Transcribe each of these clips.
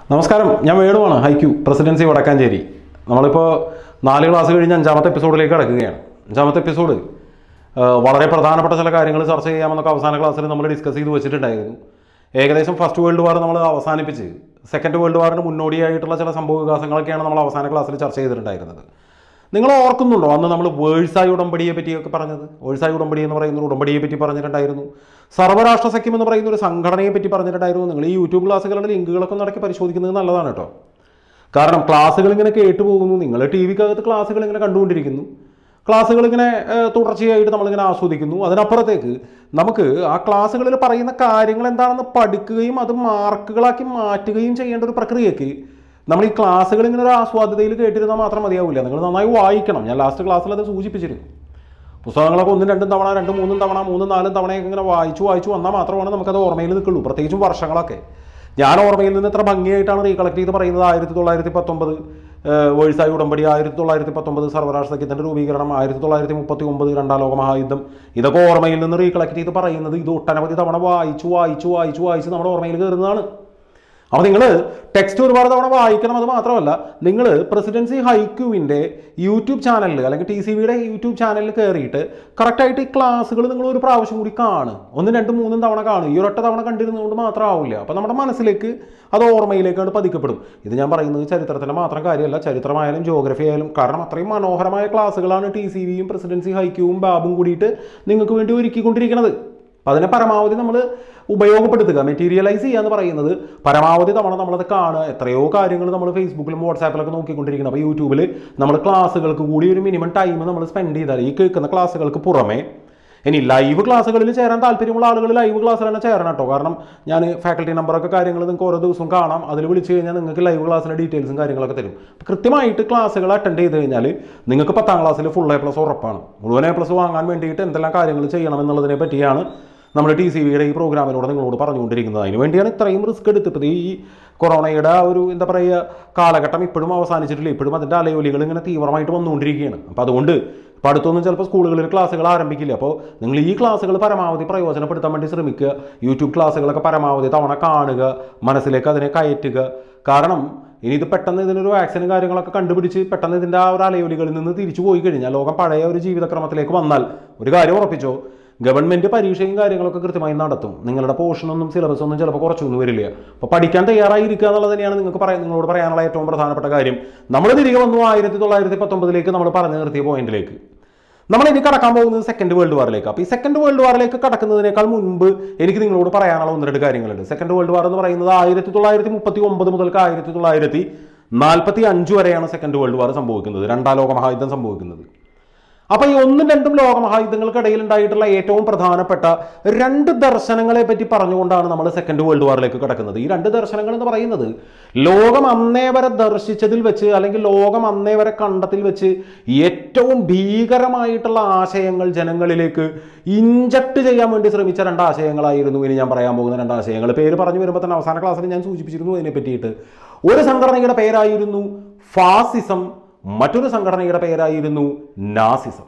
നമസ്കാരം ഞാൻ വേണുവാണ് haiku presidency Vadakkanchery നമ്മളിപ്പോൾ നാല് ക്ലാസ് കഴിഞ്ഞ് അഞ്ചാമത്തെ എപ്പിസോഡിലേക്ക് കിടക്കുകയാണ് അഞ്ചാമത്തെ എപ്പിസോഡ് ആ, വളരെ പ്രധാനപ്പെട്ട ചില കാര്യങ്ങൾ ചർച്ച ചെയ്യാമെന്നൊക്കെ അവസാന ക്ലാസ്സിൽ നമ്മൾ ഡിസ്കസ് ചെയ്ത് വെച്ചിട്ടുണ്ടായിരുന്നു ഏകദേശം ഫസ്റ്റ് വേൾഡ് വാർ നമ്മൾ അവസാനിപ്പിച്ച് സെക്കൻഡ് വേൾഡ് വാറിന് മുന്നോടിയായിട്ടുള്ള ചില സംഭവ വികാസങ്ങളൊക്കെയാണ് നമ്മൾ അവസാന ക്ലാസ്സിൽ ചർച്ച ചെയ്തിട്ടുണ്ടായിരുന്നത് നിങ്ങൾ ഓർക്കുന്നുണ്ടോ അന്ന് നമ്മൾ വേഴ്സായി ഉടമ്പടിയെ പറ്റിയൊക്കെ പറഞ്ഞത് വേഴ്സായി ഉടമ്പടി എന്ന് പറയുന്ന ഒരു ഉടമ്പടിയെ പറ്റി പറഞ്ഞിട്ടുണ്ടായിരുന്നു സർവ്വരാഷ്ട്ര സഖ്യം എന്ന് പറയുന്ന ഒരു സംഘടനയെ പറ്റി പറഞ്ഞിട്ടുണ്ടായിരുന്നു നിങ്ങൾ ഈ യൂട്യൂബ് ക്ലാസ്സുകളുടെ ലിങ്കുകളൊക്കെ ഒന്ന് ഇടയ്ക്ക് പരിശോധിക്കുന്നത് നല്ലതാണ് കേട്ടോ കാരണം ക്ലാസ്സുകൾ ഇങ്ങനെ കേട്ടു പോകുന്നു നിങ്ങൾ ടി വിക്കകത്ത് ക്ലാസ്സുകൾ ഇങ്ങനെ കണ്ടുകൊണ്ടിരിക്കുന്നു ക്ലാസ്സുകൾ ഇങ്ങനെ ഏഹ്, തുടർച്ചയായിട്ട് നമ്മളിങ്ങനെ ആസ്വദിക്കുന്നു അതിനപ്പുറത്തേക്ക് നമുക്ക് ആ ക്ലാസ്സുകളിൽ പറയുന്ന കാര്യങ്ങൾ എന്താണെന്ന് പഠിക്കുകയും അത് മാർക്കുകളാക്കി മാറ്റുകയും ചെയ്യേണ്ട ഒരു പ്രക്രിയക്ക് നമ്മൾ ഈ ക്ലാസ്സുകൾ ഇങ്ങനെ ഒരു ആസ്വാദ്യതയിൽ കേട്ടിരുന്നാൽ മാത്രം മതിയാവില്ല നിങ്ങൾ നന്നായി വായിക്കണം ഞാൻ ലാസ്റ്റ് ക്ലാസ്സിൽ അത് സൂചിപ്പിച്ചിരുന്നു പുസ്തകങ്ങളൊക്കെ ഒന്നും രണ്ടും തവണ രണ്ടും മൂന്നും തവണ മൂന്നും നാലും തവണയൊക്കെ ഇങ്ങനെ വായിച്ചു വായിച്ചു വന്നാൽ മാത്രമാണ് നമുക്കത് ഓർമ്മയിൽ നിൽക്കുള്ളൂ പ്രത്യേകിച്ചും വർഷങ്ങളൊക്കെ ഞാൻ ഓർമ്മയിൽ നിന്ന് ഇത്ര ഭംഗിയായിട്ടാണ് റീകളക്ട് ചെയ്ത് പറയുന്നത് ആയിരത്തി തൊള്ളായിരത്തി പത്തൊമ്പത് വേഴ്സായി ഉടമ്പടി ആയിരത്തി തൊള്ളായിരത്തി പത്തൊമ്പത് സർവ്വരാഷ്ട്ര സഖ്യത്തിൻ്റെ രൂപീകരണം ആയിരത്തി തൊള്ളായിരത്തി മുപ്പത്തി ഒമ്പത് രണ്ടാം ലോക മഹായുദ്ധം ഇതൊക്കെ ഓർമ്മയിൽ നിന്ന് റീകളക്ട് ചെയ്ത് പറയുന്നത് ഇത് ഒട്ടനവധി തവണ വായിച്ചു വായിച്ചു വായിച്ചു വായിച്ച് നമ്മുടെ ഓർമ്മയിൽ കയറുന്നതാണ് അപ്പോൾ നിങ്ങൾ ടെക്സ്റ്റ് ഒരുപാട് തവണ വായിക്കണം അത് മാത്രമല്ല നിങ്ങൾ പ്രസിഡൻസി ഹൈക്യൂവിൻ്റെ യൂട്യൂബ് ചാനലിൽ അല്ലെങ്കിൽ ടി സി വിയുടെ യൂട്യൂബ് ചാനലിൽ കയറിയിട്ട് കറക്റ്റായിട്ട് ഈ ക്ലാസ്സുകൾ നിങ്ങൾ ഒരു പ്രാവശ്യം കൂടി കാണും ഒന്ന് രണ്ടും മൂന്നും തവണ കാണും ഈ ഒരൊറ്റ തവണ കണ്ടിരുന്നതുകൊണ്ട് മാത്രം ആവില്ല അപ്പോൾ നമ്മുടെ മനസ്സിലേക്ക് അത് ഓർമ്മയിലേക്കാണ് പതിക്കപ്പെടും ഇത് ഞാൻ പറയുന്നത് ചരിത്രത്തിൻ്റെ മാത്രം കാര്യമല്ല ചരിത്രമായാലും ജോഗ്രഫി ആയാലും കാരണം അത്രയും മനോഹരമായ ക്ലാസ്സുകളാണ് ടി സി വിയും പ്രസിഡൻസി ഹൈക്യൂവും ബാബും കൂടിയിട്ട് നിങ്ങൾക്ക് വേണ്ടി ഒരുക്കിക്കൊണ്ടിരിക്കുന്നത് അപ്പം അതിനെ പരമാവധി നമ്മൾ ഉപയോഗപ്പെടുത്തുക മെറ്റീരിയലൈസ് ചെയ്യുക എന്ന് പറയുന്നത് പരമാവധി തവണ നമ്മളത് കാണുക എത്രയോ കാര്യങ്ങൾ നമ്മൾ ഫേസ്ബുക്കിലും വാട്സാപ്പിലൊക്കെ നോക്കിക്കൊണ്ടിരിക്കണം അപ്പോൾ യൂട്യൂബിൽ നമ്മൾ ക്ലാസ്സുകൾക്ക് കൂടി ഒരു മിനിമം ടൈം നമ്മൾ സ്പെൻഡ് ചെയ്താൽ ഈ കേൾക്കുന്ന ക്ലാസ്സുകൾക്ക് പുറമെ ഇനി ലൈവ് ക്ലാസ്സുകളിൽ ചേരാൻ താല്പര്യമുള്ള ആളുകൾ ലൈവ് ക്ലാസ്സിൽ തന്നെ ചേരണം കേട്ടോ കാരണം ഞാൻ ഫാക്കൽറ്റി നമ്പറൊക്കെ കാര്യങ്ങൾ നിങ്ങൾക്ക് ഓരോ ദിവസവും കാണാം അതിൽ വിളിച്ച് കഴിഞ്ഞാൽ നിങ്ങൾക്ക് ലൈവ് ക്ലാസ്സിലെ ഡീറ്റെയിൽസും കാര്യങ്ങളൊക്കെ തരും അപ്പോൾ കൃത്യമായിട്ട് ക്ലാസ്സുകൾ അറ്റൻഡ് ചെയ്ത് കഴിഞ്ഞാൽ നിങ്ങൾക്ക് പത്താം ക്ലാസ്സിൽ ഫുൾ എ പ്ലസ് ഉറപ്പാണ് മുഴുവൻ എ പ്ലസ് വാങ്ങാൻ വേണ്ടിയിട്ട് എന്തെല്ലാം കാര്യങ്ങൾ ചെയ്യണം എന്നുള്ളതിനെ പറ്റിയാണ് നമ്മൾ ടി സി വിയുടെ ഈ പ്രോഗ്രാമിലൂടെ നിങ്ങളോട് പറഞ്ഞുകൊണ്ടിരിക്കുന്നത് അതിന് വേണ്ടിയാണ് ഇത്രയും റിസ്ക് എടുത്തത് ഈ കൊറോണയുടെ ആ ഒരു എന്താ പറയുക കാലഘട്ടം ഇപ്പോഴും അവസാനിച്ചിട്ടില്ല ഇപ്പോഴും അതിൻ്റെ അലയൊലികൾ ഇങ്ങനെ തീവ്രമായിട്ട് വന്നുകൊണ്ടിരിക്കുകയാണ് അപ്പോൾ അതുകൊണ്ട് ഇപ്പോൾ അടുത്തൊന്നും ചിലപ്പോൾ സ്കൂളുകളിൽ ക്ലാസ്സുകൾ ആരംഭിക്കില്ല അപ്പോൾ നിങ്ങൾ ഈ ക്ലാസ്സുകൾ പരമാവധി പ്രയോജനപ്പെടുത്താൻ വേണ്ടി ശ്രമിക്കുക യൂട്യൂബ് ക്ലാസ്സുകളൊക്കെ പരമാവധി തവണ കാണുക മനസ്സിലേക്ക് അതിനെ കയറ്റുക കാരണം ഇനി ഇത് പെട്ടെന്ന് ഇതിനൊരു വാക്സിനും കാര്യങ്ങളൊക്കെ കണ്ടുപിടിച്ച് പെട്ടെന്ന് ഇതിൻ്റെ ആ ഒരു അലയൊലികളിൽ നിന്ന് തിരിച്ചു പോയി കഴിഞ്ഞാൽ ലോകം പഴയ ഒരു ജീവിതക്രമത്തിലേക്ക് വന്നാൽ ഒരു കാര്യം ഉറപ്പിച്ചോ ഗവൺമെന്റ് പരീക്ഷയും കാര്യങ്ങളൊക്കെ കൃത്യമായി നടത്തും നിങ്ങളുടെ പോർഷനൊന്നും സിലബസ് ഒന്നും ചിലപ്പോൾ കുറച്ചൊന്നും വരില്ല അപ്പോൾ പഠിക്കാൻ തയ്യാറായിരിക്കുക എന്നുള്ളത് തന്നെയാണ് നിങ്ങൾക്ക് പറയാൻ നിങ്ങളോട് പറയാനുള്ള ഏറ്റവും പ്രധാനപ്പെട്ട കാര്യം നമ്മൾ തിരികെ വന്നു ആയിരത്തി തൊള്ളായിരത്തി പത്തൊമ്പതിലേക്ക് നമ്മൾ പറഞ്ഞു നിർത്തിയ പോയിന്റിലേക്ക് നമ്മൾ ഇനി കടക്കാൻ പോകുന്നത് സെക്കൻഡ് വേൾഡ് വാറിലേക്ക് അപ്പോൾ ഈ സെക്കൻഡ് വേൾഡ് വാറിലേക്ക് കടക്കുന്നതിനേക്കാൾ മുൻപ് എനിക്ക് നിങ്ങളോട് പറയാനുള്ള ഒന്ന് രണ്ട് കാര്യങ്ങളുണ്ട് സെക്കൻഡ് വേൾഡ് വാർ എന്ന് പറയുന്നത് ആയിരത്തി തൊള്ളായിരത്തി മുപ്പത്തി ഒമ്പത് മുതൽക്ക് ആയിരത്തി തൊള്ളായിരത്തി നാൽപ്പത്തി അഞ്ച് വരെയാണ് സെക്കൻഡ് വേൾഡ് വാർ സംഭവിക്കുന്നത് രണ്ടാം ലോക മഹായുദ്ധം സംഭവിക്കുന്നത് അപ്പൊ ഈ ഒന്നും രണ്ടും ലോകമഹായുദ്ധങ്ങൾക്കിടയിൽ ഉണ്ടായിട്ടുള്ള ഏറ്റവും പ്രധാനപ്പെട്ട രണ്ട് ദർശനങ്ങളെ പറ്റി പറഞ്ഞുകൊണ്ടാണ് നമ്മൾ സെക്കൻഡ് വേൾഡ് വാറിലേക്ക് കിടക്കുന്നത് ഈ രണ്ട് ദർശനങ്ങൾ എന്ന് പറയുന്നത് ലോകം അന്നേ വരെ ദർശിച്ചതിൽ വെച്ച് അല്ലെങ്കിൽ ലോകം അന്നേ വരെ കണ്ടത്തിൽ വെച്ച് ഏറ്റവും ഭീകരമായിട്ടുള്ള ആശയങ്ങൾ ജനങ്ങളിലേക്ക് ഇഞ്ചക്ട് ചെയ്യാൻ വേണ്ടി ശ്രമിച്ച രണ്ട് ആശയങ്ങളായിരുന്നു ഇനി ഞാൻ പറയാൻ പോകുന്ന രണ്ട് ആശയങ്ങൾ പേര് പറഞ്ഞു വരുമ്പോൾ തന്നെ അവസാന ക്ലാസ്സിൽ ഞാൻ സൂചിപ്പിച്ചിരുന്നു അതിനെ പറ്റിയിട്ട് ഒരു സംഘടനയുടെ പേരായിരുന്നു ഫാസിസം മറ്റൊരു സംഘടനയുടെ പേരായിരുന്നു നാസിസം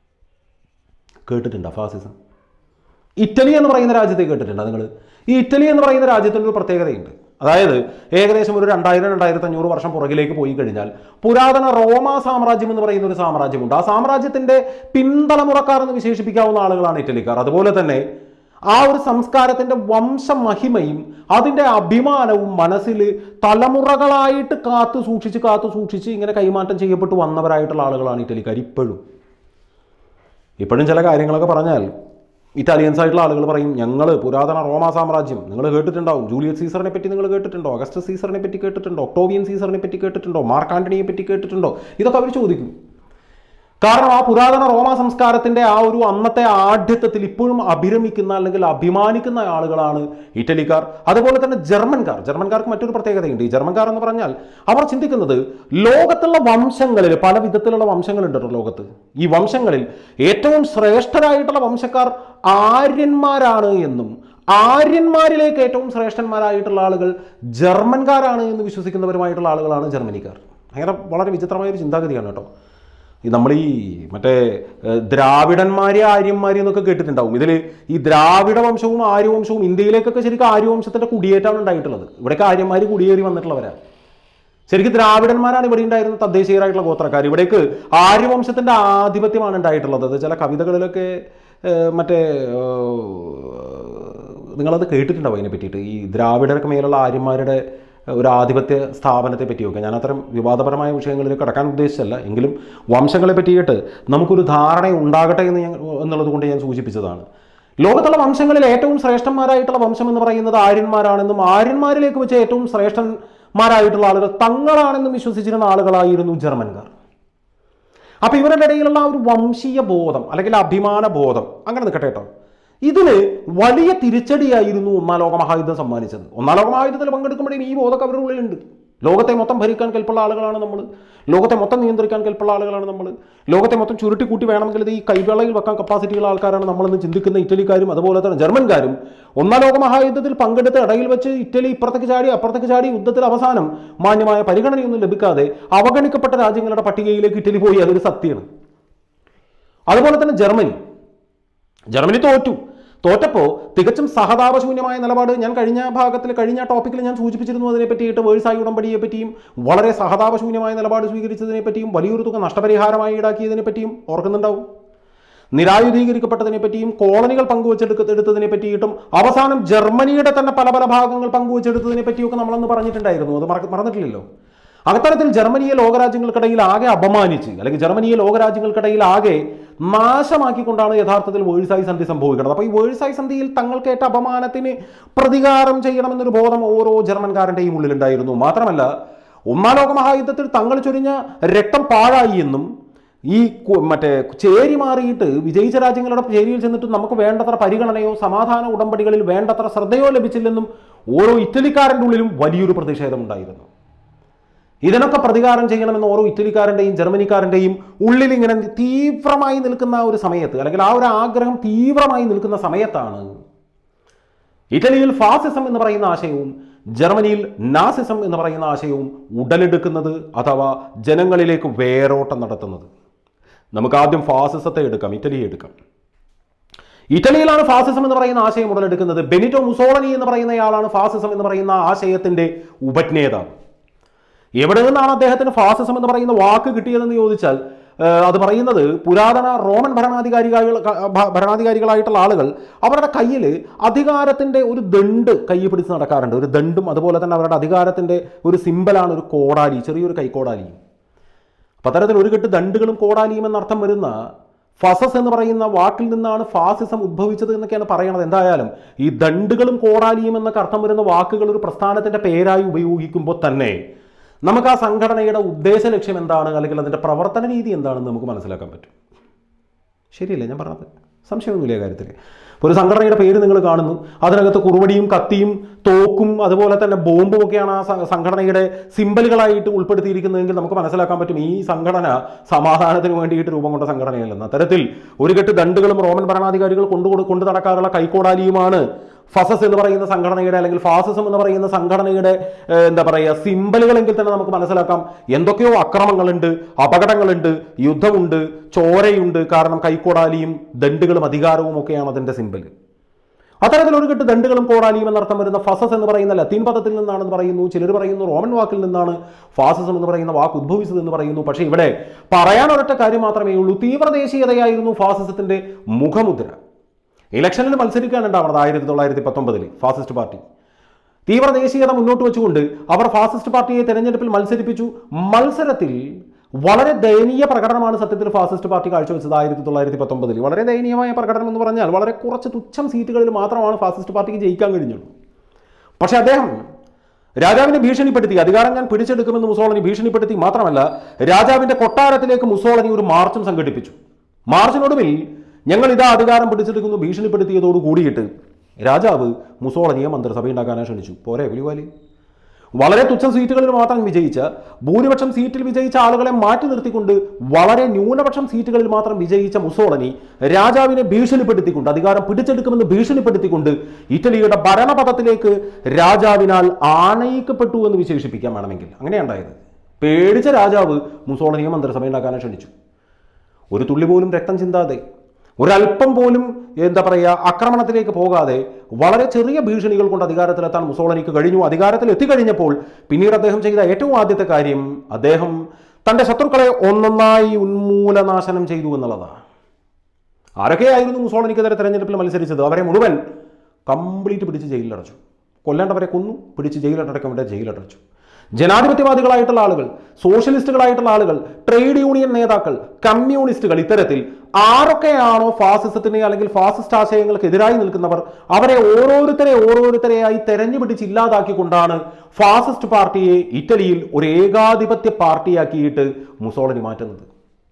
കേട്ടിട്ടുണ്ടോ ഫാസിസം ഇറ്റലി എന്ന് പറയുന്ന രാജ്യത്തെ കേട്ടിട്ടുണ്ടോ നിങ്ങൾ ഈ ഇറ്റലി എന്ന് പറയുന്ന രാജ്യത്തിന് ഒരു പ്രത്യേകതയുണ്ട് അതായത് ഏകദേശം ഒരു രണ്ടായിരം രണ്ടായിരത്തി അഞ്ഞൂറ് വർഷം പുറകിലേക്ക് പോയി കഴിഞ്ഞാൽ പുരാതന റോമ സാമ്രാജ്യം എന്ന് പറയുന്ന ഒരു സാമ്രാജ്യമുണ്ട് ആ സാമ്രാജ്യത്തിന്റെ പിന്തലമുറക്കാർ എന്ന് വിശേഷിപ്പിക്കാവുന്ന ആളുകളാണ് ഇറ്റലിക്കാർ അതുപോലെ തന്നെ ആ ഒരു സംസ്കാരത്തിന്റെ വംശമഹിമയും അതിന്റെ അഭിമാനവും മനസ്സിൽ തലമുറകളായിട്ട് കാത്തു സൂക്ഷിച്ച് കാത്തു സൂക്ഷിച്ച് ഇങ്ങനെ കൈമാറ്റം ചെയ്യപ്പെട്ടു വന്നവരായിട്ടുള്ള ആളുകളാണ് ഇറ്റലിക്കാർ ഇപ്പോഴും ഇപ്പോഴും ചില കാര്യങ്ങളൊക്കെ പറഞ്ഞാൽ ഇറ്റാലിയൻസ് ആയിട്ടുള്ള ആളുകൾ പറയും ഞങ്ങൾ പുരാതന റോമ സാമ്രാജ്യം നിങ്ങൾ കേട്ടിട്ടുണ്ടാവും ജൂലിയസ് സീസറിനെ പറ്റി നിങ്ങൾ കേട്ടിട്ടുണ്ടോ അഗസ്റ്റ് സീസറിനെ പറ്റി കേട്ടിട്ടുണ്ടോ ഒക്ടോവിയൻ സീസറിനെ പറ്റി കേട്ടിട്ടുണ്ടോ മാർക്ക് ആന്റണിയെ പറ്റി കേട്ടിട്ടുണ്ടോ ഇതൊക്കെ അവർ ചോദിക്കും കാരണം ആ പുരാതന റോമ സംസ്കാരത്തിന്റെ ആ ഒരു അന്നത്തെ ആഢ്യത്വത്തിൽ ഇപ്പോഴും അഭിരമിക്കുന്ന അല്ലെങ്കിൽ അഭിമാനിക്കുന്ന ആളുകളാണ് ഇറ്റലിക്കാർ അതുപോലെ തന്നെ ജർമ്മൻകാർ ജർമ്മൻകാർക്ക് മറ്റൊരു പ്രത്യേകതയുണ്ട് ഈ ജർമ്മൻകാർ എന്ന് പറഞ്ഞാൽ അവർ ചിന്തിക്കുന്നത് ലോകത്തുള്ള വംശങ്ങളിൽ പല വിധത്തിലുള്ള വംശങ്ങളുണ്ടല്ലോ ലോകത്ത് ഈ വംശങ്ങളിൽ ഏറ്റവും ശ്രേഷ്ഠരായിട്ടുള്ള വംശക്കാർ ആര്യന്മാരാണ് എന്നും ആര്യന്മാരിലേക്ക് ഏറ്റവും ശ്രേഷ്ഠന്മാരായിട്ടുള്ള ആളുകൾ ജർമ്മൻകാരാണ് എന്ന് വിശ്വസിക്കുന്നവരുമായിട്ടുള്ള ആളുകളാണ് ജർമ്മനിക്കാർ അങ്ങനെ വളരെ വിചിത്രമായ ഒരു ചിന്താഗതിയാണ് കേട്ടോ ഈ നമ്മൾ ഈ മറ്റേ ഏഹ്, ദ്രാവിഡന്മാരെ ആര്യന്മാരെ എന്നൊക്കെ കേട്ടിട്ടുണ്ടാവും ഇതിൽ ഈ ദ്രാവിഡ വംശവും ആര്യവംശവും ഇന്ത്യയിലേക്കൊക്കെ ശരിക്കും ആര്യവംശത്തിന്റെ കുടിയേറ്റാണ് ഉണ്ടായിട്ടുള്ളത് ഇവിടേക്ക് ആര്യന്മാർ കുടിയേറി വന്നിട്ടുള്ളവരാണ് ശരിക്കും ദ്രാവിഡന്മാരാണ് ഇവിടെ ഉണ്ടായിരുന്ന തദ്ദേശീയരായിട്ടുള്ള ഗോത്രക്കാർ ഇവിടേക്ക് ആര്യവംശത്തിന്റെ ആധിപത്യമാണ് ഉണ്ടായിട്ടുള്ളത് അത് ചില കവിതകളിലൊക്കെ ഏഹ്, മറ്റേ ഏഹ്, നിങ്ങളത് കേട്ടിട്ടുണ്ടാവും അതിനെ പറ്റിയിട്ട് ഈ ദ്രാവിഡർക്ക് മേലുള്ള ആര്യന്മാരുടെ ഒരു ആധിപത്യ സ്ഥാപനത്തെ പറ്റിയൊക്കെ ഞാൻ അത്തരം വിവാദപരമായ വിഷയങ്ങളിലേക്ക് കടക്കാൻ ഉദ്ദേശിച്ചല്ല എങ്കിലും വംശങ്ങളെ പറ്റിയിട്ട് നമുക്കൊരു ധാരണ ഉണ്ടാകട്ടെ എന്ന് ഞാൻ എന്നുള്ളത് കൊണ്ട് ഞാൻ സൂചിപ്പിച്ചതാണ് ലോകത്തുള്ള വംശങ്ങളിൽ ഏറ്റവും ശ്രേഷ്ഠന്മാരായിട്ടുള്ള വംശം എന്ന് പറയുന്നത് ആര്യന്മാരാണെന്നും ആര്യന്മാരിലേക്ക് വെച്ച് ഏറ്റവും ശ്രേഷ്ഠന്മാരായിട്ടുള്ള ആളുകൾ തങ്ങളാണെന്നും വിശ്വസിച്ചിരുന്ന ആളുകളായിരുന്നു ജർമ്മൻകാർ അപ്പൊ ഇവരുടെ ഇടയിലുള്ള ആ ഒരു വംശീയ ബോധം അല്ലെങ്കിൽ അഭിമാന ബോധം അങ്ങനെ നിൽക്കട്ടെ കേട്ടോ ഇതിന് വലിയ തിരിച്ചടിയായിരുന്നു ഒന്നാം ലോക മഹായുദ്ധം സമ്മാനിച്ചത് ഒന്നാം ലോക മഹായുദ്ധത്തിൽ പങ്കെടുക്കുമ്പോഴേ ഈ ബോധമൊക്കെ അവരുടെ ഉള്ളിലുണ്ട് ലോകത്തെ മൊത്തം ഭരിക്കാൻ കെൽപ്പുള്ള ആളുകളാണ് നമ്മൾ ലോകത്തെ മൊത്തം നിയന്ത്രിക്കാൻ കെൽപ്പുള്ള ആളുകളാണ് നമ്മൾ ലോകത്തെ മൊത്തം ചുരുട്ടി കൂട്ടി വേണമെങ്കിൽ ഇത് ഈ കൈവേളയിൽ വെക്കാൻ കപ്പാസിറ്റിയുള്ള ആൾക്കാരാണ് നമ്മളെന്ന് ചിന്തിക്കുന്ന ഇറ്റലിക്കാരും അതുപോലെ തന്നെ ജർമ്മൻകാരും ഒന്നാം ലോക മഹായുദ്ധത്തിൽ പങ്കെടുത്ത ഇടയിൽ വെച്ച് ഇറ്റലി ഇപ്പുറത്തേക്ക് ചാടി അപ്പുറത്തേക്ക് ചാടി യുദ്ധത്തിൽ അവസാനം മാന്യമായ പരിഗണനയൊന്നും ലഭിക്കാതെ അവഗണിക്കപ്പെട്ട രാജ്യങ്ങളുടെ പട്ടികയിലേക്ക് ഇറ്റലി പോയി അതൊരു സത്യമാണ് അതുപോലെ തന്നെ ജർമ്മനി ജർമ്മനി തോറ്റു തോറ്റപ്പോൾ തികച്ചും സഹതാപശൂന്യമായ നിലപാട് ഞാൻ കഴിഞ്ഞ ഭാഗത്തിൽ കഴിഞ്ഞ ടോപ്പിക്കിൽ ഞാൻ സൂചിപ്പിച്ചിരുന്നു അതിനെ പറ്റിയിട്ട് വേഴ്സായി ഉടമ്പടിയെ പറ്റിയും വളരെ സഹതാപശൂന്യമായ നിലപാട് സ്വീകരിച്ചതിനെ പറ്റിയും വലിയൊരു തുക നഷ്ടപരിഹാരമായി ഈടാക്കിയതിനെ പറ്റിയും ഓർക്കുന്നുണ്ടാവും നിരായുധീകരിക്കപ്പെട്ടതിനെ പറ്റിയും കോളനികൾ പങ്കുവെച്ചെടുക്കത്തെടുത്തതിനെ പറ്റിയിട്ടും അവസാനം ജർമ്മനിയുടെ തന്നെ പല പല ഭാഗങ്ങൾ പങ്കുവെച്ചെടുത്തതിനെ പറ്റിയൊക്കെ നമ്മളന്ന് പറഞ്ഞിട്ടുണ്ടായിരുന്നു അത് മറക്ക- മറന്നിട്ടില്ലല്ലോ അത്തരത്തിൽ ജർമ്മനിയെ ലോകരാജ്യങ്ങൾക്കിടയിൽ ആകെ അപമാനിച്ച് അല്ലെങ്കിൽ ജർമ്മനിയെ ലോകരാജ്യങ്ങൾക്കിടയിൽ ആകെ നാശമാക്കിക്കൊണ്ടാണ് യഥാർത്ഥത്തിൽ വേഴ്സായി സന്ധി സംഭവിക്കുന്നത് അപ്പോൾ ഈ വേഴ്സായി സന്ധിയിൽ തങ്ങൾക്കേറ്റ അപമാനത്തിന് പ്രതികാരം ചെയ്യണമെന്നൊരു ബോധം ഓരോ ജർമ്മൻകാരൻ്റെയും ഉള്ളിലുണ്ടായിരുന്നു മാത്രമല്ല ഒന്നാം ലോക മഹായുദ്ധത്തിൽ തങ്ങൾ ചൊരിഞ്ഞ രക്തം പാഴായി എന്നും ഈ കു- മറ്റേ ചേരി മാറിയിട്ട് വിജയിച്ച രാജ്യങ്ങളുടെ ചേരിയിൽ ചെന്നിട്ട് നമുക്ക് വേണ്ടത്ര പരിഗണനയോ സമാധാന ഉടമ്പടികളിൽ വേണ്ടത്ര ശ്രദ്ധയോ ലഭിച്ചില്ലെന്നും ഓരോ ഇറ്റലിക്കാരൻ്റെ ഉള്ളിലും വലിയൊരു പ്രതിഷേധമുണ്ടായിരുന്നു ഇതിനൊക്കെ പ്രതികാരം ചെയ്യണമെന്ന് ഓരോ ഇറ്റലിക്കാരൻ്റെയും ജർമ്മനിക്കാരൻ്റെയും ഉള്ളിൽ ഇങ്ങനെ തീവ്രമായി നിൽക്കുന്ന ആ ഒരു സമയത്ത് അല്ലെങ്കിൽ ആ ഒരു ആഗ്രഹം തീവ്രമായി നിൽക്കുന്ന സമയത്താണ് ഇറ്റലിയിൽ ഫാസിസം എന്ന് പറയുന്ന ആശയവും ജർമ്മനിയിൽ നാസിസം എന്ന് പറയുന്ന ആശയവും ഉടലെടുക്കുന്നത് അഥവാ ജനങ്ങളിലേക്ക് വേരോട്ടം നടത്തുന്നത് നമുക്ക് ആദ്യം ഫാസിസത്തെ എടുക്കാം ഇറ്റലിയെ എടുക്കാം ഇറ്റലിയിലാണ് ഫാസിസം എന്ന് പറയുന്ന ആശയം ഉടലെടുക്കുന്നത് ബെനിറ്റോ മുസോളനി എന്ന് പറയുന്നയാളാണ് ഫാസിസം എന്ന് പറയുന്ന ആശയത്തിന്റെ ഉപജ്ഞേതാവ് എവിടെ നിന്നാണ് അദ്ദേഹത്തിന് ഫാസിസം എന്ന് പറയുന്ന വാക്ക് കിട്ടിയതെന്ന് ചോദിച്ചാൽ ആ, അത് പറയുന്നത് പുരാതന റോമൻ ഭരണാധികാരികൾ ഭ- ഭരണാധികാരികളായിട്ടുള്ള ആളുകൾ അവരുടെ കയ്യിൽ അധികാരത്തിന്റെ ഒരു ദണ്ട് കയ്യിൽ പിടിച്ച് നടക്കാറുണ്ട് ഒരു ദണ്ടും അതുപോലെ തന്നെ അവരുടെ അധികാരത്തിന്റെ ഒരു സിമ്പലാണ് ഒരു കോടാലി ചെറിയൊരു കൈക്കോടാലി അപ്പം അത്തരത്തിൽ ഒരു കെട്ട് ദണ്ടുകളും കോടാലിയും എന്നർത്ഥം വരുന്ന ഫസസ് എന്ന് പറയുന്ന വാക്കിൽ നിന്നാണ് ഫാസിസം ഉദ്ഭവിച്ചത് എന്നൊക്കെയാണ് പറയണത് എന്തായാലും ഈ ദണ്ടുകളും കോടാലിയും എന്നൊക്കെ അർത്ഥം വരുന്ന വാക്കുകൾ ഒരു പ്രസ്ഥാനത്തിന്റെ പേരായി ഉപയോഗിക്കുമ്പോൾ തന്നെ നമുക്ക് ആ സംഘടനയുടെ ഉദ്ദേശ ലക്ഷ്യം എന്താണ് അല്ലെങ്കിൽ അതിന്റെ പ്രവർത്തന രീതി എന്താണെന്ന് നമുക്ക് മനസ്സിലാക്കാൻ പറ്റും ശരിയല്ലേ ഞാൻ പറഞ്ഞത് സംശയമൊന്നുമില്ല കാര്യത്തിൽ ഇപ്പോൾ ഒരു സംഘടനയുടെ പേര് നിങ്ങൾ കാണുന്നു അതിനകത്ത് കുറുവടിയും കത്തിയും തോക്കും അതുപോലെ തന്നെ ബോംബും ഒക്കെയാണ് ആ സ- സംഘടനയുടെ സിമ്പലുകളായിട്ട് ഉൾപ്പെടുത്തിയിരിക്കുന്നതെങ്കിൽ നമുക്ക് മനസ്സിലാക്കാൻ പറ്റും ഈ സംഘടന സമാധാനത്തിന് വേണ്ടിയിട്ട് രൂപം കൊണ്ട സംഘടനയല്ലെന്ന് അത്തരത്തിൽ ഒരു കെട്ട് ദണ്ടുകളും റോമൻ ഭരണാധികാരികൾ കൊണ്ടു കൊണ്ടു നടക്കാറുള്ള കൈക്കോടാലിയുമാണ് ഫസസ് എന്ന് പറയുന്ന സംഘടനയുടെ അല്ലെങ്കിൽ ഫാസിസം എന്ന് പറയുന്ന സംഘടനയുടെ ഏഹ്, എന്താ പറയുക സിമ്പലുകളെങ്കിൽ തന്നെ നമുക്ക് മനസ്സിലാക്കാം എന്തൊക്കെയോ അക്രമങ്ങളുണ്ട് അപകടങ്ങളുണ്ട് യുദ്ധമുണ്ട് ചോരയുണ്ട് കാരണം കൈക്കോടാലിയും ദണ്ടുകളും അധികാരവും ഒക്കെയാണ് അതിന്റെ സിമ്പൽ അത്തരത്തിൽ ഒരു കെട്ട് ദണ്ടുകളും കോടാലിയും എന്നർത്ഥം വരുന്ന ഫസസ് എന്ന് പറയുന്ന ലത്തീൻ പദത്തിൽ നിന്നാണെന്ന് പറയുന്നു ചിലർ പറയുന്നു റോമൻ വാക്കിൽ നിന്നാണ് ഫാസിസം എന്ന് പറയുന്ന വാക്ക് ഉദ്ഭവിച്ചത് എന്ന് പറയുന്നു പക്ഷേ ഇവിടെ പറയാൻ ഒരൊറ്റ കാര്യം മാത്രമേ ഉള്ളൂ തീവ്രദേശീയതയായിരുന്നു ഫാസിസത്തിന്റെ മുഖമുദ്ര ഇലക്ഷനിൽ മത്സരിക്കാനുണ്ടാവുന്നത് ആയിരത്തി തൊള്ളായിരത്തി പത്തൊമ്പതിൽ ഫാസിസ്റ്റ് പാർട്ടി തീവ്ര ദേശീയത മുന്നോട്ട് വെച്ചുകൊണ്ട് അവർ ഫാസിസ്റ്റ് പാർട്ടിയെ തെരഞ്ഞെടുപ്പിൽ മത്സരിപ്പിച്ചു മത്സരത്തിൽ വളരെ ദയനീയ പ്രകടനമാണ് സത്യത്തിൽ ഫാസിസ്റ്റ് പാർട്ടി കാഴ്ചവെച്ചത് ആയിരത്തി തൊള്ളായിരത്തി പത്തൊമ്പതിൽ വളരെ ദയനീയമായ പ്രകടനം എന്ന് പറഞ്ഞാൽ വളരെ കുറച്ച് തുച്ഛം സീറ്റുകളിൽ മാത്രമാണ് ഫാസിസ്റ്റ് പാർട്ടിക്ക് ജയിക്കാൻ കഴിഞ്ഞുള്ളൂ പക്ഷേ അദ്ദേഹം രാജാവിനെ ഭീഷണിപ്പെടുത്തി അധികാരം ഞാൻ പിടിച്ചെടുക്കുമെന്ന് മുസോളനി ഭീഷണിപ്പെടുത്തി മാത്രമല്ല രാജാവിന്റെ കൊട്ടാരത്തിലേക്ക് മുസോളനി ഒരു മാർച്ചും സംഘടിപ്പിച്ചു മാർച്ചിനൊടുവിൽ ഞങ്ങൾ ഇതാ അധികാരം പിടിച്ചെടുക്കുന്നു ഭീഷണിപ്പെടുത്തിയതോട് കൂടിയിട്ട് രാജാവ് മുസോളനിയെ മന്ത്രിസഭ ഉണ്ടാക്കാനായി ക്ഷണിച്ചു പോരെ പുലിവാലി വളരെ തുച്ഛം സീറ്റുകളിൽ മാത്രം വിജയിച്ച ഭൂരിപക്ഷം സീറ്റിൽ വിജയിച്ച ആളുകളെ മാറ്റി നിർത്തിക്കൊണ്ട് വളരെ ന്യൂനപക്ഷം സീറ്റുകളിൽ മാത്രം വിജയിച്ച മുസോളനി രാജാവിനെ ഭീഷണിപ്പെടുത്തിക്കൊണ്ട് അധികാരം പിടിച്ചെടുക്കുമെന്ന് ഭീഷണിപ്പെടുത്തിക്കൊണ്ട് ഇറ്റലിയുടെ ഭരണപഥത്തിലേക്ക് രാജാവിനാൽ ആനയിക്കപ്പെട്ടു എന്ന് വിശേഷിപ്പിക്കാൻ വേണമെങ്കിൽ അങ്ങനെയുണ്ടായത് പേടിച്ച രാജാവ് മുസോളനിയെ മന്ത്രിസഭ ഉണ്ടാക്കാനായി ക്ഷണിച്ചു ഒരു തുള്ളി പോലും രക്തം ചിന്താതെ ഒരല്പം പോലും എന്താ പറയുക ആക്രമണത്തിലേക്ക് പോകാതെ വളരെ ചെറിയ ഭീഷണികൾ കൊണ്ട് അധികാരത്തിലെത്താൻ മുസോളനിക്ക് കഴിഞ്ഞു അധികാരത്തിൽ എത്തിക്കഴിഞ്ഞപ്പോൾ പിന്നീട് അദ്ദേഹം ചെയ്ത ഏറ്റവും ആദ്യത്തെ കാര്യം അദ്ദേഹം തൻ്റെ ശത്രുക്കളെ ഒന്നൊന്നായി ഉന്മൂലനാശനം ചെയ്തു എന്നുള്ളതാണ് ആരൊക്കെയായിരുന്നു മുസോളനിക്കെതിരെ തെരഞ്ഞെടുപ്പിൽ മത്സരിച്ചത് അവരെ മുഴുവൻ കംപ്ലീറ്റ് പിടിച്ച് ജയിലിലടച്ചു കൊല്ലേണ്ടവരെ കൊന്നു പിടിച്ച് ജയിലടക്കേണ്ടവരെ ജയിലടച്ചു ജനാധിപത്യവാദികളായിട്ടുള്ള ആളുകൾ സോഷ്യലിസ്റ്റുകളായിട്ടുള്ള ആളുകൾ ട്രേഡ് യൂണിയൻ നേതാക്കൾ കമ്മ്യൂണിസ്റ്റുകൾ ഇത്തരത്തിൽ ആരൊക്കെയാണോ ഫാസിസത്തിന് അല്ലെങ്കിൽ ഫാസിസ്റ്റ് ആശയങ്ങൾക്ക് എതിരായി നിൽക്കുന്നവർ അവരെ ഓരോരുത്തരെ ഓരോരുത്തരെയായി തെരഞ്ഞു പിടിച്ച് ഇല്ലാതാക്കിക്കൊണ്ടാണ് ഫാസിസ്റ്റ് പാർട്ടിയെ ഇറ്റലിയിൽ ഒരു ഏകാധിപത്യ പാർട്ടിയാക്കിയിട്ട് മുസോളനി മാറ്റുന്നത്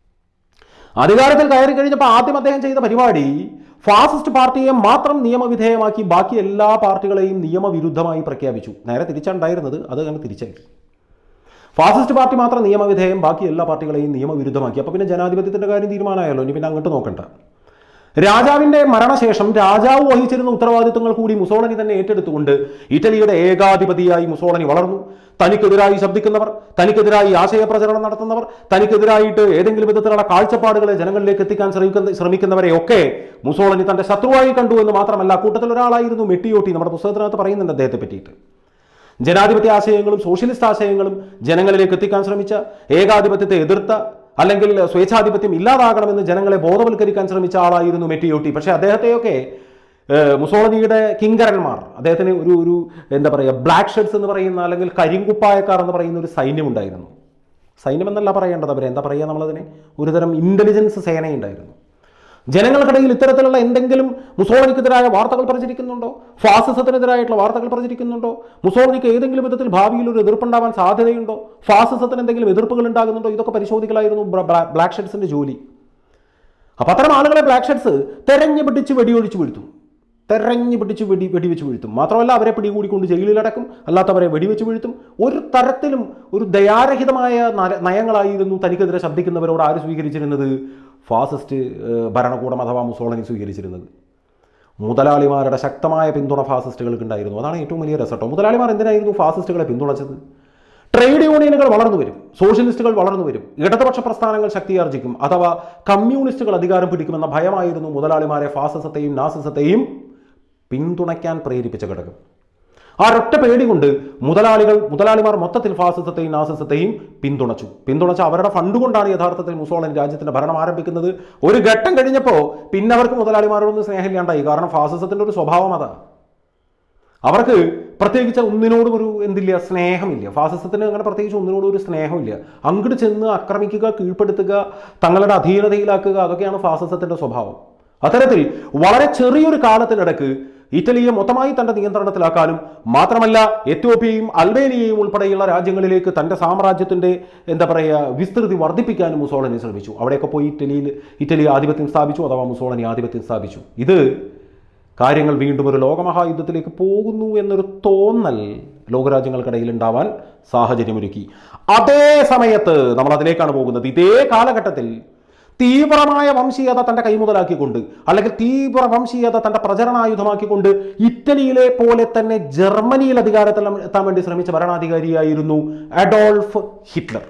അധികാരത്തിൽ കയറി കഴിഞ്ഞപ്പോൾ ആദ്യം അദ്ദേഹം ചെയ്ത പരിപാടി ഫാസിസ്റ്റ് പാർട്ടിയെ മാത്രം നിയമവിധേയമാക്കി ബാക്കി എല്ലാ പാർട്ടികളെയും നിയമവിരുദ്ധമായി പ്രഖ്യാപിച്ചു നേരെ തിരിച്ചുണ്ടായിരുന്നത് അത് അങ്ങനെ തിരിച്ചാക്കി ഫാസിസ്റ്റ് പാർട്ടി മാത്രം നിയമവിധേയം ബാക്കി എല്ലാ പാർട്ടികളെയും നിയമവിരുദ്ധമാക്കി അപ്പോൾ പിന്നെ ജനാധിപത്യത്തിന്റെ കാര്യം തീരുമാനമായല്ലോ ഇനി പിന്നെ അങ്ങോട്ട് നോക്കണ്ട രാജാവിന്റെ മരണശേഷം രാജാവ് വഹിച്ചിരുന്ന ഉത്തരവാദിത്തങ്ങൾ കൂടി മുസോളനി തന്നെ ഏറ്റെടുത്തുകൊണ്ട് ഇറ്റലിയുടെ ഏകാധിപതിയായി മുസോളനി വളർന്നു തനിക്കെതിരായി ശബ്ദിക്കുന്നവർ തനിക്കെതിരായി ആശയപ്രചരണം നടത്തുന്നവർ തനിക്കെതിരായിട്ട് ഏതെങ്കിലും വിധത്തിലുള്ള കാഴ്ചപ്പാടുകളെ ജനങ്ങളിലേക്ക് എത്തിക്കാൻ ശ്രമിക്കുന്ന ശ്രമിക്കുന്നവരെയൊക്കെ മുസോളനി തന്റെ ശത്രുവായി കണ്ടു എന്ന് മാത്രമല്ല കൂട്ടത്തിൽ ഒരാളായിരുന്നു മെട്ടിയോട്ടി നമ്മുടെ പുസ്തകത്തിനകത്ത് പറയുന്നുണ്ട് അദ്ദേഹത്തെ പറ്റിയിട്ട് ജനാധിപത്യ ആശയങ്ങളും സോഷ്യലിസ്റ്റ് ആശയങ്ങളും ജനങ്ങളിലേക്ക് എത്തിക്കാൻ ശ്രമിച്ച ഏകാധിപത്യത്തെ എതിർത്ത അല്ലെങ്കിൽ സ്വേച്ഛാധിപത്യം ഇല്ലാതാകണമെന്ന് ജനങ്ങളെ ബോധവൽക്കരിക്കാൻ ശ്രമിച്ച ആളായിരുന്നു മെറ്റിയോട്ടി പക്ഷേ അദ്ദേഹത്തെയൊക്കെ ഏഹ്, മുസോളനിയുടെ കിങ്കരന്മാർ അദ്ദേഹത്തിന് ഒരു ഒരു എന്താ പറയുക ബ്ലാക്ക് ഷെഡ്സ് എന്ന് പറയുന്ന അല്ലെങ്കിൽ കരിങ്കുപ്പായക്കാർ എന്ന് പറയുന്ന ഒരു സൈന്യം ഉണ്ടായിരുന്നു സൈന്യം എന്നല്ല പറയേണ്ടത് അവരെ എന്താ പറയുക നമ്മളതിനെ ഒരുതരം ഇന്റലിജൻസ് സേനയുണ്ടായിരുന്നു ജനങ്ങൾക്കിടയിൽ ഇത്തരത്തിലുള്ള എന്തെങ്കിലും മുസോളനിക്കെതിരായ വാർത്തകൾ പ്രചരിക്കുന്നുണ്ടോ ഫാസിസത്തിനെതിരായിട്ടുള്ള വാർത്തകൾ പ്രചരിക്കുന്നുണ്ടോ മുസോളനിക്ക് ഏതെങ്കിലും വിധത്തിൽ ഭാവിയിൽ ഒരു എതിർപ്പുണ്ടാവാൻ സാധ്യതയുണ്ടോ ഫാസിസത്തിന് എന്തെങ്കിലും എതിർപ്പുകൾ ഉണ്ടാകുന്നുണ്ടോ ഇതൊക്കെ പരിശോധിക്കലായിരുന്നു ബ്ലാക്ക് ഷെഡ്സിന്റെ ജോലി അപ്പം അത്തരം ആളുകളെ ബ്ലാക്ക് ഷെഡ്സ് തെരഞ്ഞു പിടിച്ച് വെടിയൊഴിച്ച് വീഴ്ത്തും തെരഞ്ഞു പിടിച്ച് വെടി വെടിവെച്ച് വീഴ്ത്തും മാത്രമല്ല അവരെ പിടികൂടിക്കൊണ്ട് ജയിലിലടക്കും അല്ലാത്തവരെ വെടിവെച്ച് വീഴ്ത്തും ഒരു തരത്തിലും ഒരു ദയാരഹിതമായ നര- നയങ്ങളായിരുന്നു തനിക്കെതിരെ ശബ്ദിക്കുന്നവരോട് ആര് സ്വീകരിച്ചിരുന്നത് ഫാസിസ്റ്റ് ഏഹ്, ഭരണകൂടം അഥവാ മുസോളനി സ്വീകരിച്ചിരുന്നത് മുതലാളിമാരുടെ ശക്തമായ പിന്തുണ ഫാസിസ്റ്റുകൾക്ക് ഉണ്ടായിരുന്നു അതാണ് ഏറ്റവും വലിയ രസട്ടോ മുതലാളിമാർ എന്തിനായിരുന്നു ഫാസിസ്റ്റുകളെ പിന്തുണച്ചത് ട്രേഡ് യൂണിയനുകൾ വളർന്നു വരും സോഷ്യലിസ്റ്റുകൾ വളർന്നു വരും ഇടതുപക്ഷ പ്രസ്ഥാനങ്ങൾ ശക്തിയാർജിക്കും അഥവാ കമ്മ്യൂണിസ്റ്റുകൾ അധികാരം പിടിക്കുമെന്ന ഭയമായിരുന്നു മുതലാളിമാരെ ഫാസിസത്തെയും നാസിസത്തെയും പിന്തുണയ്ക്കാൻ പ്രേരിപ്പിച്ച ഘടകം ആ ഒരൊറ്റ പേടി കൊണ്ട് മുതലാളികൾ മുതലാളിമാർ മൊത്തത്തിൽ ഫാസിസത്തെയും നാസിസത്തെയും പിന്തുണച്ചു പിന്തുണച്ച അവരുടെ ഫണ്ട് കൊണ്ടാണ് യഥാർത്ഥത്തിൽ മുസോളൻ രാജ്യത്തിന്റെ ഭരണം ആരംഭിക്കുന്നത് ഒരു ഘട്ടം കഴിഞ്ഞപ്പോൾ പിന്നെ അവർക്ക് മുതലാളിമാരോടൊന്നും സ്നേഹമില്ലാണ്ടായി കാരണം ഫാസിസത്തിന്റെ ഒരു സ്വഭാവം അതാ അവർക്ക് പ്രത്യേകിച്ച് ഒന്നിനോടും ഒരു എന്തില്ല സ്നേഹമില്ല ഫാസിസത്തിന് അങ്ങനെ പ്രത്യേകിച്ച് ഒന്നിനോടും ഒരു സ്നേഹമില്ല അങ്ങോട്ട് ചെന്ന് ആക്രമിക്കുക കീഴ്പ്പെടുത്തുക തങ്ങളുടെ അധീനതയിലാക്കുക അതൊക്കെയാണ് ഫാസിസത്തിന്റെ സ്വഭാവം അത്തരത്തിൽ വളരെ ചെറിയൊരു കാലത്തിനിടക്ക് ഇറ്റലിയെ മൊത്തമായി തന്റെ നിയന്ത്രണത്തിലാക്കാനും മാത്രമല്ല എത്യോപ്യയും അൽബേനിയയും ഉൾപ്പെടെയുള്ള രാജ്യങ്ങളിലേക്ക് തന്റെ സാമ്രാജ്യത്തിന്റെ എന്താ പറയുക വിസ്തൃതി വർദ്ധിപ്പിക്കാനും മുസോളനി ശ്രമിച്ചു അവിടെയൊക്കെ പോയി ഇറ്റലിയിൽ ഇറ്റലി ആധിപത്യം സ്ഥാപിച്ചു അഥവാ മുസോളനി ആധിപത്യം സ്ഥാപിച്ചു ഇത് കാര്യങ്ങൾ വീണ്ടും ഒരു ലോകമഹായുദ്ധത്തിലേക്ക് പോകുന്നു എന്നൊരു തോന്നൽ ലോകരാജ്യങ്ങൾക്കിടയിൽ ഉണ്ടാവാൻ സാഹചര്യമൊരുക്കി അതേ സമയത്ത് നമ്മൾ അതിലേക്കാണ് പോകുന്നത് ഇതേ കാലഘട്ടത്തിൽ തീവ്രമായ വംശീയത തന്റെ കൈമുതലാക്കിക്കൊണ്ട് അല്ലെങ്കിൽ തീവ്ര വംശീയത തന്റെ പ്രചരണായുധമാക്കിക്കൊണ്ട് ഇറ്റലിയിലെ പോലെ തന്നെ ജർമ്മനിയിൽ അധികാരത്തിൽ എത്താൻ വേണ്ടി ശ്രമിച്ച ഭരണാധികാരിയായിരുന്നു അഡോൾഫ് ഹിറ്റ്ലർ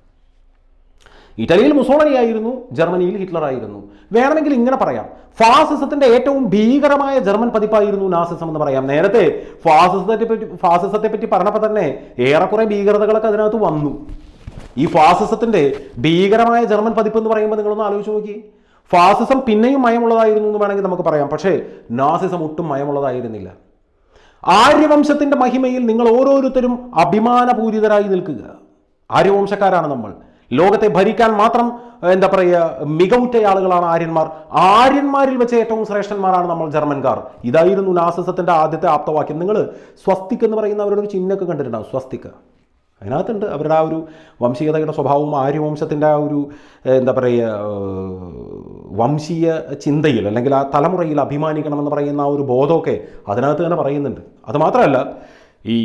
ഇറ്റലിയിൽ മുസോളനി ആയിരുന്നു ജർമ്മനിയിൽ ഹിറ്റ്ലർ ആയിരുന്നു വേണമെങ്കിൽ ഇങ്ങനെ പറയാം ഫാസിസത്തിന്റെ ഏറ്റവും ഭീകരമായ ജർമ്മൻ പതിപ്പായിരുന്നു നാസിസം എന്ന് പറയാം നേരത്തെ ഫാസിസത്തെ പറ്റി ഫാസിസത്തെ പറ്റി പറഞ്ഞപ്പോൾ തന്നെ ഏറെക്കുറെ ഭീകരതകളൊക്കെ അതിനകത്ത് വന്നു ഈ ഫാസിസത്തിന്റെ ഭീകരമായ ജർമ്മൻ പതിപ്പ് എന്ന് പറയുമ്പോൾ നിങ്ങളൊന്ന് ആലോചിച്ച് നോക്കി ഫാസിസം പിന്നെയും മയമുള്ളതായിരുന്നു എന്ന് വേണമെങ്കിൽ നമുക്ക് പറയാം പക്ഷേ നാസിസം ഒട്ടും മയമുള്ളതായിരുന്നില്ല ആര്യവംശത്തിന്റെ മഹിമയിൽ നിങ്ങൾ ഓരോരുത്തരും അഭിമാനപൂരിതരായി നിൽക്കുക ആര്യവംശക്കാരാണ് നമ്മൾ ലോകത്തെ ഭരിക്കാൻ മാത്രം ഏഹ്, എന്താ പറയുക മികവുറ്റ ആളുകളാണ് ആര്യന്മാർ ആര്യന്മാരിൽ വെച്ച് ഏറ്റവും ശ്രേഷ്ഠന്മാരാണ് നമ്മൾ ജർമ്മൻകാർ ഇതായിരുന്നു നാസിസത്തിന്റെ ആദ്യത്തെ ആപ്തവാക്യം നിങ്ങൾ സ്വസ്തിക് എന്ന് പറയുന്ന അവരുടെ ഒരു ചിഹ്നമൊക്കെ കണ്ടിട്ടുണ്ടാവും സ്വസ്തിക അതിനകത്തുണ്ട് അവരുടെ ആ ഒരു വംശീയതയുടെ സ്വഭാവവും ആര്യവംശത്തിൻ്റെ ആ ഒരു ഏഹ്, എന്താ പറയുക ഏഹ്, വംശീയ ചിന്തയിൽ അല്ലെങ്കിൽ ആ തലമുറയിൽ അഭിമാനിക്കണമെന്ന് പറയുന്ന ആ ഒരു ബോധമൊക്കെ അതിനകത്ത് തന്നെ പറയുന്നുണ്ട് അത് മാത്രമല്ല ഈ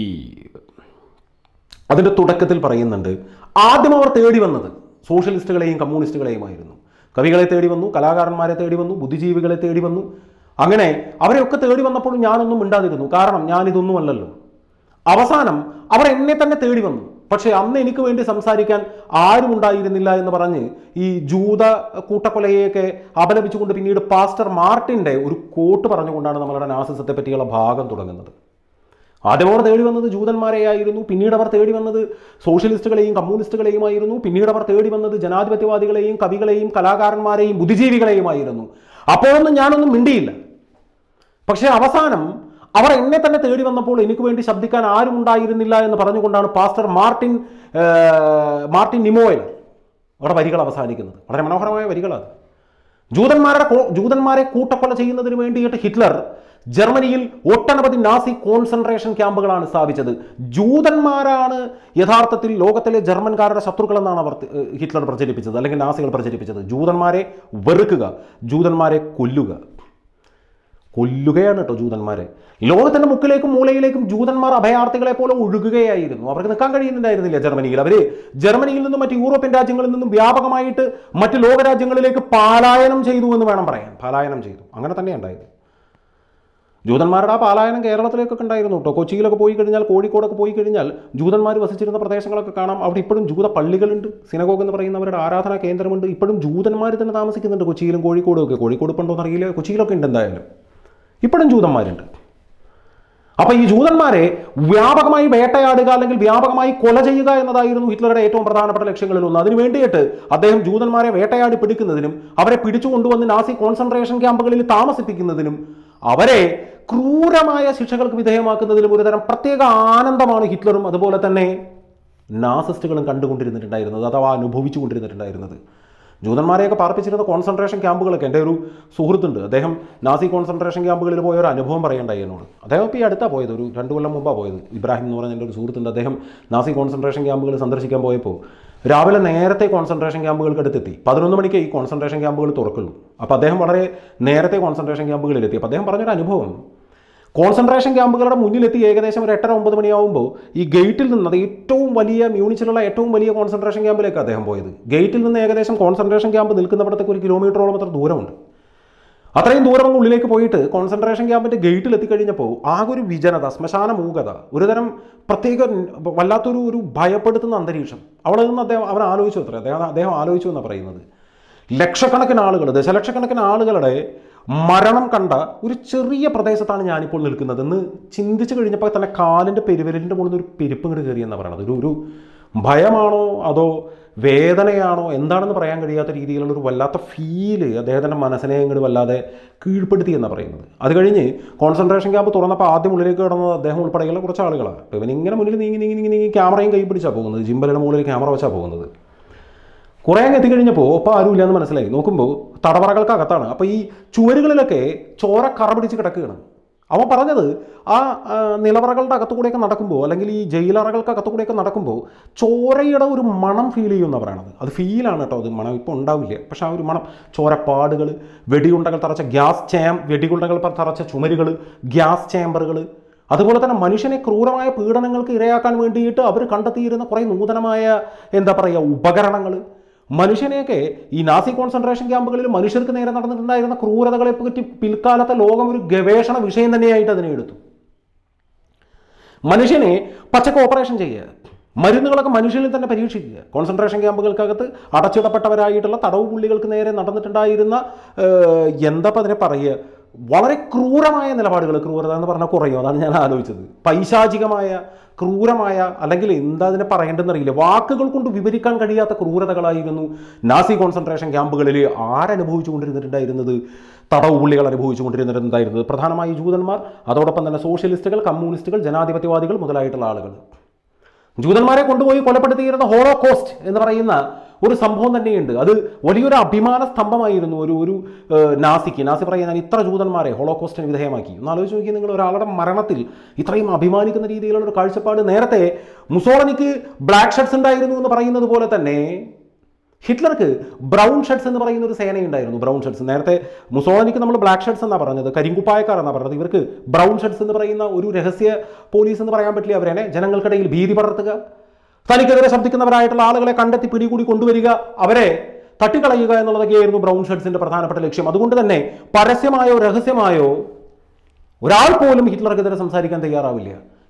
അതിൻ്റെ തുടക്കത്തിൽ പറയുന്നുണ്ട് ആദ്യം അവർ തേടി വന്നത് സോഷ്യലിസ്റ്റുകളെയും കമ്മ്യൂണിസ്റ്റുകളെയുമായിരുന്നു കവികളെ തേടി വന്നു കലാകാരന്മാരെ തേടി വന്നു ബുദ്ധിജീവികളെ തേടി വന്നു അങ്ങനെ അവരെയൊക്കെ തേടി വന്നപ്പോഴും ഞാനൊന്നും മിണ്ടാതിരുന്നു കാരണം ഞാനിതൊന്നുമല്ലല്ലോ അവസാനം അവർ എന്നെ തന്നെ തേടി വന്നു പക്ഷേ അന്ന് എനിക്ക് വേണ്ടി സംസാരിക്കാൻ ആരും ഉണ്ടായിരുന്നില്ല എന്ന് പറഞ്ഞ് ഈ ജൂത കൂട്ടക്കൊലയെയൊക്കെ അപലപിച്ചുകൊണ്ട് പിന്നീട് പാസ്റ്റർ മാർട്ടിൻ്റെ ഒരു കോട്ട് പറഞ്ഞുകൊണ്ടാണ് നമ്മളുടെ നാസിസത്തെ പറ്റിയുള്ള ഭാഗം തുടങ്ങുന്നത് ആദ്യം അവർ തേടി വന്നത് ജൂതന്മാരെയായിരുന്നു പിന്നീട് അവർ തേടി വന്നത് സോഷ്യലിസ്റ്റുകളെയും കമ്മ്യൂണിസ്റ്റുകളെയുമായിരുന്നു പിന്നീട് അവർ തേടി വന്നത് ജനാധിപത്യവാദികളെയും കവികളെയും കലാകാരന്മാരെയും ബുദ്ധിജീവികളെയുമായിരുന്നു അപ്പോഴൊന്നും ഞാനൊന്നും മിണ്ടിയില്ല പക്ഷേ അവസാനം അവർ എന്നെ തന്നെ തേടി വന്നപ്പോൾ എനിക്ക് വേണ്ടി ശബ്ദിക്കാൻ ആരും ഉണ്ടായിരുന്നില്ല എന്ന് പറഞ്ഞുകൊണ്ടാണ് പാസ്റ്റർ മാർട്ടിൻ ആ, മാർട്ടിൻ നിമോയൽ അവിടെ വരികൾ അവസാനിക്കുന്നത് വളരെ മനോഹരമായ വരികളാണ് ജൂതന്മാരുടെ കോ- ജൂതന്മാരെ കൂട്ടക്കൊല ചെയ്യുന്നതിന് വേണ്ടിയിട്ട് ഹിറ്റ്ലർ ജർമ്മനിയിൽ ഒട്ടനവധി നാസി കോൺസെൻട്രേഷൻ ക്യാമ്പുകളാണ് സ്ഥാപിച്ചത് ജൂതന്മാരാണ് യഥാർത്ഥത്തിൽ ലോകത്തിലെ ജർമ്മൻകാരുടെ ശത്രുക്കളെന്നാണ് അവർ ഏഹ്, ഹിറ്റ്ലർ പ്രചരിപ്പിച്ചത് അല്ലെങ്കിൽ നാസികൾ പ്രചരിപ്പിച്ചത് ജൂതന്മാരെ വെറുക്കുക ജൂതന്മാരെ കൊല്ലുക കൊല്ലുകയാണ് കേട്ടോ ജൂതന്മാരെ ലോകത്തിന്റെ മുക്കിലേക്കും മൂലയിലേക്കും ജൂതന്മാർ അഭയാർത്ഥികളെ പോലെ ഒഴുകുകയായിരുന്നു അവർക്ക് നിൽക്കാൻ കഴിയുന്നുണ്ടായിരുന്നില്ല ജർമ്മനിയിൽ അവര് ജർമ്മനിയിൽ നിന്നും മറ്റ് യൂറോപ്യൻ രാജ്യങ്ങളിൽ നിന്നും വ്യാപകമായിട്ട് മറ്റ് ലോകരാജ്യങ്ങളിലേക്ക് പാലായനം ചെയ്തു എന്ന് വേണം പറയാൻ പാലായനം ചെയ്തു അങ്ങനെ തന്നെ ഉണ്ടായത് ജൂതന്മാരുടെ ആ പാലായനം കേരളത്തിലേക്കൊക്കെ ഉണ്ടായിരുന്നു കേട്ടോ കൊച്ചിയിലൊക്കെ പോയി കഴിഞ്ഞാൽ കോഴിക്കോടൊക്കെ പോയി കഴിഞ്ഞാൽ ജൂതന്മാർ വസിച്ചിരുന്ന പ്രദേശങ്ങളൊക്കെ കാണാം അവിടെ ഇപ്പോഴും ജൂത പള്ളികളുണ്ട് സിനഗോഗ് എന്ന് പറയുന്നവരുടെ ആരാധനാ കേന്ദ്രമുണ്ട് ഇപ്പോഴും ജൂതന്മാർ തന്നെ താമസിക്കുന്നുണ്ട് കൊച്ചിയിലും കോഴിക്കോടും ഒക്കെ കോഴിക്കോട് ഇപ്പം ഉണ്ടോ എന്നറിയില്ല കൊച്ചിയിലൊക്കെ ഉണ്ട് എന്തായാലും ഇപ്പോഴും ജൂതന്മാരുണ്ട് അപ്പൊ ഈ ജൂതന്മാരെ വ്യാപകമായി വേട്ടയാടുക അല്ലെങ്കിൽ വ്യാപകമായി കൊല ചെയ്യുക എന്നതായിരുന്നു ഹിറ്റ്ലറുടെ ഏറ്റവും പ്രധാനപ്പെട്ട ലക്ഷ്യങ്ങളിൽ ഒന്ന് അതിനു വേണ്ടിയിട്ട് അദ്ദേഹം ജൂതന്മാരെ വേട്ടയാടി പിടിക്കുന്നതിനും അവരെ പിടിച്ചു കൊണ്ടുവന്ന് നാസി കോൺസെൻട്രേഷൻ ക്യാമ്പുകളിൽ താമസിപ്പിക്കുന്നതിനും അവരെ ക്രൂരമായ ശിക്ഷകൾക്ക് വിധേയമാക്കുന്നതിലും ഒരുതരം പ്രത്യേക ആനന്ദമാണ് ഹിറ്റ്ലറും അതുപോലെ തന്നെ നാസിസ്റ്റുകളും കണ്ടുകൊണ്ടിരുന്നിട്ടുണ്ടായിരുന്നത് അഥവാ അനുഭവിച്ചു കൊണ്ടിരുന്നിട്ടുണ്ടായിരുന്നത് ജൂതന്മാരെയൊക്കെ പാർപ്പിച്ചിരുന്ന കോൺസെൻട്രേഷൻ ക്യാമ്പുകളൊക്കെ എൻ്റെ ഒരു സുഹൃത്തുണ്ട് അദ്ദേഹം നാസി കോൺസെൻട്രേഷൻ ക്യാമ്പുകളിൽ പോയ ഒരു അനുഭവം പറയണ്ടായി എന്നോട് അദ്ദേഹം ഇപ്പോൾ ഈ അടുത്താണ് പോയത് ഒരു രണ്ട് കൊല്ലം മുമ്പാണ് പോയത് ഇബ്രാഹിം എന്ന് പറഞ്ഞ എൻ്റെ ഒരു സുഹൃത്തുണ്ട് അദ്ദേഹം നാസി കോൺസെൻട്രേഷൻ ക്യാമ്പുകൾ സന്ദർശിക്കാൻ പോയപ്പോൾ രാവിലെ നേരത്തെ കോൺസെൻട്രേഷൻ ക്യാമ്പുകൾക്ക് അടുത്തെത്തി പതിനൊന്ന് മണിക്ക് ഈ കോൺസെൻട്രേഷൻ ക്യാമ്പുകൾ തുറക്കുള്ളൂ അപ്പോൾ അദ്ദേഹം വളരെ നേരത്തെ കോൺസെൻട്രേഷൻ ക്യാമ്പുകളിലെത്തി അപ്പോൾ അദ്ദേഹം പറഞ്ഞൊരു അനുഭവം കോൺസെൻട്രേഷൻ ക്യാമ്പുകളുടെ മുന്നിലെത്തി ഏകദേശം ഒരു എട്ടര ഒമ്പത് മണിയാവുമ്പോൾ ഈ ഗേറ്റിൽ നിന്ന് അത് ഏറ്റവും വലിയ മ്യൂണിച്ചിലുള്ള ഏറ്റവും വലിയ കോൺസെൻട്രേഷൻ ക്യാമ്പിലേക്ക് അദ്ദേഹം പോയത് ഗേറ്റിൽ നിന്ന് ഏകദേശം കോൺസെൻട്രേഷൻ ക്യാമ്പ് നിൽക്കുന്നിടത്തേക്ക് ഒരു കിലോമീറ്ററോളം അത്ര ദൂരമുണ്ട് അത്രയും ദൂരം അങ്ങ് ഉള്ളിലേക്ക് പോയിട്ട് കോൺസെൻട്രേഷൻ ക്യാമ്പിന്റെ ഗേറ്റിൽ എത്തിക്കഴിഞ്ഞപ്പോൾ ആകെ ഒരു വിജനത ശ്മശാന മൂകത ഒരുതരം പ്രത്യേക വല്ലാത്തൊരു ഒരു ഭയപ്പെടുത്തുന്ന അന്തരീക്ഷം അവിടെ നിന്ന് അദ്ദേഹം അവൻ ആലോചിച്ചു അത്ര അദ്ദേഹം അദ്ദേഹം ആലോചിച്ചു എന്നാണ് പറയുന്നത് ലക്ഷക്കണക്കിന് ആളുകൾ ദശലക്ഷക്കണക്കിന് ആളുകളുടെ മരണം കണ്ട ഒരു ചെറിയ പ്രദേശത്താണ് ഞാനിപ്പോൾ നിൽക്കുന്നത് എന്ന് ചിന്തിച്ചു കഴിഞ്ഞപ്പോൾ തന്നെ കാലിൻ്റെ പെരുവിരലിൻ്റെ മുകളിൽ ഒരു പെരുപ്പ് ഇങ്ങോട്ട് കയറിയെന്നാണ് പറയണത് ഒരു ഒരു ഭയമാണോ അതോ വേദനയാണോ എന്താണെന്ന് പറയാൻ കഴിയാത്ത രീതിയിലുള്ള ഒരു വല്ലാത്ത ഫീല് അദ്ദേഹത്തിൻ്റെ മനസ്സിനെ ഇങ്ങോട്ട് വല്ലാതെ കീഴ്പ്പെടുത്തി എന്നാണ് പറയുന്നത് അത് കഴിഞ്ഞ് കോൺസെൻട്രേഷൻ ക്യാമ്പ് തുറന്നപ്പോൾ ആദ്യം ഉള്ളിലേക്ക് കിടന്നത് അദ്ദേഹം ഉൾപ്പെടെയുള്ള കുറച്ച് ആളുകളാണ് അപ്പോൾ ഇവൻ ഇങ്ങനെ മുന്നിൽ നീങ്ങി നീങ്ങി നീങ്ങി നീങ്ങി ക്യാമറയും കൈ പിടിച്ചാണ് പോകുന്നത് ജിമ്പലിൻ്റെ മുകളിൽ ക്യാമറ വെച്ചാണ് പോകുന്നത് കുറേ അങ്ങ് എത്തിക്കഴിഞ്ഞപ്പോൾ ഇപ്പോൾ ആരുമില്ല എന്ന് മനസ്സിലായി നോക്കുമ്പോൾ തടവറകൾക്കകത്താണ് അപ്പോൾ ഈ ചുവരുകളിലൊക്കെ ചോര കറ പിടിച്ച് കിടക്കുകയാണ് അവൻ പറഞ്ഞത് ആ ആ, നിലവറകളുടെ അകത്തുകൂടെയൊക്കെ നടക്കുമ്പോൾ അല്ലെങ്കിൽ ഈ ജയിലറകൾക്ക് അകത്തുകൂടെയൊക്കെ നടക്കുമ്പോൾ ചോരയുടെ ഒരു മണം ഫീൽ ചെയ്യുമെന്നാണ് പറയണത് അത് ഫീലാണ് കേട്ടോ അത് മണം ഇപ്പോൾ ഉണ്ടാവില്ല പക്ഷെ ആ ഒരു മണം ചോരപ്പാടുകൾ വെടിയുണ്ടകൾ തറച്ച ഗ്യാസ് ചേം വെടിയുണ്ടകൾ തറച്ച ചുമരുകൾ ഗ്യാസ് ചേമ്പറുകൾ അതുപോലെ തന്നെ മനുഷ്യനെ ക്രൂരമായ പീഡനങ്ങൾക്ക് ഇരയാക്കാൻ വേണ്ടിയിട്ട് അവർ കണ്ടെത്തിയിരുന്ന കുറേ നൂതനമായ എന്താ പറയുക ഉപകരണങ്ങൾ മനുഷ്യനെയൊക്കെ ഈ നാസി കോൺസെൻട്രേഷൻ ക്യാമ്പുകളിൽ മനുഷ്യർക്ക് നേരെ നടന്നിട്ടുണ്ടായിരുന്ന ക്രൂരതകളെ പറ്റി പിൽക്കാലത്തെ ലോകം ഒരു ഗവേഷണ വിഷയം തന്നെയായിട്ട് അതിനെ എടുത്തു മനുഷ്യനെ പച്ചക്ക് ഓപ്പറേഷൻ ചെയ്യുക മരുന്നുകളൊക്കെ മനുഷ്യനിൽ തന്നെ പരീക്ഷിക്കുക കോൺസെൻട്രേഷൻ ക്യാമ്പുകൾക്കകത്ത് അടച്ചിടപ്പെട്ടവരായിട്ടുള്ള തടവ് പുള്ളികൾക്ക് നേരെ നടന്നിട്ടുണ്ടായിരുന്ന ഏഹ്, എന്താ ഇപ്പം അതിനെ പറയുക വളരെ ക്രൂരമായ നിലപാടുകൾ ക്രൂരത എന്ന് പറഞ്ഞാൽ കുറയും അതാണ് ഞാൻ ആലോചിച്ചത് പൈശാചികമായ ക്രൂരമായ അല്ലെങ്കിൽ എന്താ അതിനെ പറയേണ്ടതെന്ന് അറിയില്ല വാക്കുകൾ കൊണ്ട് വിവരിക്കാൻ കഴിയാത്ത ക്രൂരതകളായിരുന്നു നാസി കോൺസെൻട്രേഷൻ ക്യാമ്പുകളിൽ ആരനുഭവിച്ചു കൊണ്ടിരുന്നിട്ടുണ്ടായിരുന്നത് തടവ് പുള്ളികൾ അനുഭവിച്ചു കൊണ്ടിരുന്നിട്ടുണ്ടായിരുന്നത് പ്രധാനമായി ജൂതന്മാർ അതോടൊപ്പം തന്നെ സോഷ്യലിസ്റ്റുകൾ കമ്മ്യൂണിസ്റ്റുകൾ ജനാധിപത്യവാദികൾ മുതലായിട്ടുള്ള ആളുകൾ ജൂതന്മാരെ കൊണ്ടുപോയി കൊലപ്പെടുത്തിയിരുന്ന ഹോളോകോസ്റ്റ് എന്ന് പറയുന്ന ഒരു സംഭവം തന്നെയുണ്ട് അത് വലിയൊരു അഭിമാന സ്തംഭമായിരുന്നു ഒരു ഒരു ഏഹ്, നാസിക്ക് നാസി പറയുന്ന ഇത്ര ജൂതന്മാരെ ഹോളോകോസ്റ്റിന് വിധേയമാക്കി ഒന്ന് ആലോചിച്ച് നോക്കി നിങ്ങൾ ഒരാളുടെ മരണത്തിൽ ഇത്രയും അഭിമാനിക്കുന്ന രീതിയിലുള്ള ഒരു കാഴ്ചപ്പാട് നേരത്തെ മുസോളനിക്ക് ബ്ലാക്ക് ഷർട്ട്സ് ഉണ്ടായിരുന്നു എന്ന് പറയുന്നത് പോലെ തന്നെ ഹിറ്റ്ലർക്ക് ബ്രൗൺ ഷർട്ട്സ് എന്ന് പറയുന്ന ഒരു സേനയുണ്ടായിരുന്നു ബ്രൗൺ ഷർട്ട്സ് നേരത്തെ മുസോളനിക്ക് നമ്മൾ ബ്ലാക്ക് ഷർട്ട്സ് എന്നാണ് പറഞ്ഞത് കരിങ്കുപ്പായക്കാർ എന്നാണ് പറഞ്ഞത് ഇവർക്ക് ബ്രൗൺ ഷർട്ട്സ് എന്ന് പറയുന്ന ഒരു രഹസ്യ പോലീസ് എന്ന് പറയാൻ പറ്റില്ല അവരെ ജനങ്ങൾക്കിടയിൽ ഭീതി പടർത്തുക തനിക്കെതിരെ ശബ്ദിക്കുന്നവരായിട്ടുള്ള ആളുകളെ കണ്ടെത്തി പിടികൂടി കൊണ്ടുവരിക അവരെ തട്ടിക്കളയുക എന്നുള്ളതൊക്കെയായിരുന്നു ബ്രൗൺ ഷർട്ട്സിന്റെ പ്രധാനപ്പെട്ട ലക്ഷ്യം അതുകൊണ്ട് തന്നെ പരസ്യമായോ രഹസ്യമായോ ഒരാൾ പോലും ഹിറ്റ്ലർക്കെതിരെ സംസാരിക്കാൻ തയ്യാറാവില്ല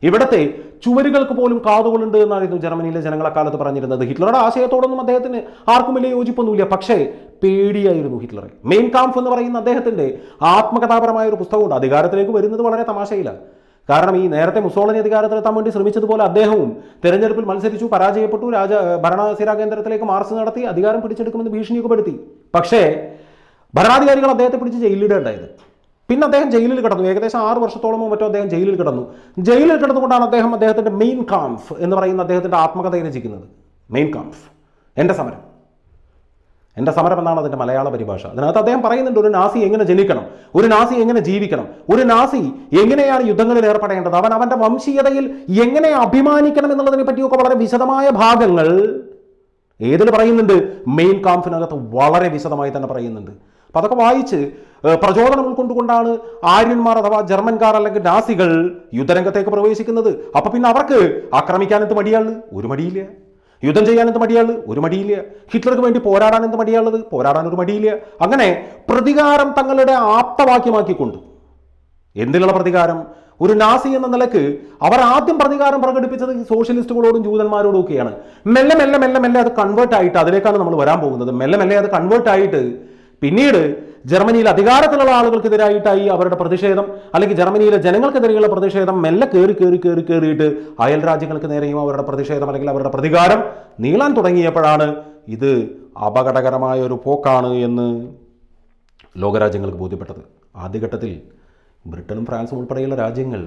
ഇവിടുത്തെ ചുവരുകൾക്ക് പോലും കാതുകളുണ്ട് എന്നായിരുന്നു ജർമ്മനിയിലെ ജനങ്ങൾ അക്കാലത്ത് പറഞ്ഞിരുന്നത് ഹിറ്റ്ലറുടെ ആശയത്തോടൊന്നും അദ്ദേഹത്തിന് ആർക്കും വലിയ യോജിപ്പൊന്നുമില്ല പക്ഷേ പേടിയായിരുന്നു ഹിറ്റ്ലറെ മെയിൻ കാംഫ് എന്ന് പറയുന്ന അദ്ദേഹത്തിന്റെ ആത്മകഥാപരമായ ഒരു പുസ്തകമുണ്ട് അധികാരത്തിലേക്ക് വരുന്നത് വളരെ തമാശയിലാണ് കാരണം ഈ നേരത്തെ മുസോളിനി അധികാരത്തിലെത്താൻ വേണ്ടി ശ്രമിച്ചതുപോലെ അദ്ദേഹവും തെരഞ്ഞെടുപ്പിൽ മത്സരിച്ചു പരാജയപ്പെട്ടു രാജ ഭരണസിരാ കേന്ദ്രത്തിലേക്ക് മാർച്ച് നടത്തി അധികാരം പിടിച്ചെടുക്കുമെന്ന് ഭീഷണിയൊക്കെ പെടുത്തി പക്ഷേ ഭരണാധികാരികൾ അദ്ദേഹത്തെ പിടിച്ച് ജയിലിടുകയുണ്ടായത് പിന്നെ അദ്ദേഹം ജയിലിൽ കിടന്നു ഏകദേശം ആറ് വർഷത്തോളമോ മറ്റോ അദ്ദേഹം ജയിലിൽ കിടന്നു ജയിലിൽ കിടന്നുകൊണ്ടാണ് അദ്ദേഹം അദ്ദേഹത്തിന്റെ മെയിൻ കാംഫ് എന്ന് പറയുന്ന അദ്ദേഹത്തിന്റെ ആത്മകഥയെ രചിക്കുന്നത് മെയിൻ കാംഫ് എൻ്റെ സമരം എൻ്റെ സമരം എന്നാണ് അതിൻ്റെ മലയാള പരിഭാഷ അതിനകത്ത് അദ്ദേഹം പറയുന്നുണ്ട് ഒരു നാസി എങ്ങനെ ജനിക്കണം ഒരു നാസി എങ്ങനെ ജീവിക്കണം ഒരു നാസി എങ്ങനെയാണ് യുദ്ധങ്ങളിൽ ഏർപ്പെടേണ്ടത് അവൻ അവൻ്റെ വംശീയതയിൽ എങ്ങനെ അഭിമാനിക്കണം എന്നുള്ളതിനെ പറ്റിയൊക്കെ വളരെ വിശദമായ ഭാഗങ്ങൾ ഏതിൽ പറയുന്നുണ്ട് മെയിൻ കാംഫിനകത്ത് വളരെ വിശദമായി തന്നെ പറയുന്നുണ്ട് അപ്പം അതൊക്കെ വായിച്ച് ഏഹ്, പ്രചോദനം ഉൾക്കൊണ്ടുകൊണ്ടാണ് ആര്യന്മാർ അഥവാ ജർമ്മൻകാർ അല്ലെങ്കിൽ നാസികൾ യുദ്ധരംഗത്തേക്ക് പ്രവേശിക്കുന്നത് അപ്പൊ പിന്നെ അവർക്ക് ആക്രമിക്കാൻ എന്ത് മടിയാണ് ഒരു മടിയില്ല യുദ്ധം ചെയ്യാൻ എന്ത് മടിയാണ് ഒരു മടിയില്ല ഹിറ്റ്ലർക്ക് വേണ്ടി പോരാടാൻ എന്ത് മടിയാണുള്ളത് പോരാടാൻ ഒരു മടിയില്ല അങ്ങനെ പ്രതികാരം തങ്ങളുടെ ആപ്തവാക്യമാക്കിക്കൊണ്ട് എന്തിനുള്ള പ്രതികാരം ഒരു നാസി എന്ന നിലക്ക് അവർ ആദ്യം പ്രതികാരം പ്രകടിപ്പിച്ചത് ഈ സോഷ്യലിസ്റ്റുകളോടും ജൂതന്മാരോടും ഒക്കെയാണ് മെല്ലെ മെല്ലെ മെല്ലെ മെല്ലെ അത് കൺവേർട്ട് ആയിട്ട് അതിലേക്കാണ് നമ്മൾ വരാൻ പോകുന്നത് മെല്ലെ മെല്ലെ അത് കൺവേർട്ട് ആയിട്ട് പിന്നീട് ജർമ്മനിയിൽ അധികാരത്തിലുള്ള ആളുകൾക്കെതിരായിട്ടായി അവരുടെ പ്രതിഷേധം അല്ലെങ്കിൽ ജർമ്മനിയിലെ ജനങ്ങൾക്കെതിരെയുള്ള പ്രതിഷേധം മെല്ലെ കയറി കയറി കയറി കയറിയിട്ട് അയൽ രാജ്യങ്ങൾക്ക് നേരെയും അവരുടെ പ്രതിഷേധം അല്ലെങ്കിൽ അവരുടെ പ്രതികാരം നീളാൻ തുടങ്ങിയപ്പോഴാണ് ഇത് അപകടകരമായ ഒരു പോക്കാണ് എന്ന് ലോകരാജ്യങ്ങൾക്ക് ബോധ്യപ്പെട്ടത് ആദ്യഘട്ടത്തിൽ ബ്രിട്ടനും ഫ്രാൻസും ഉൾപ്പെടെയുള്ള രാജ്യങ്ങൾ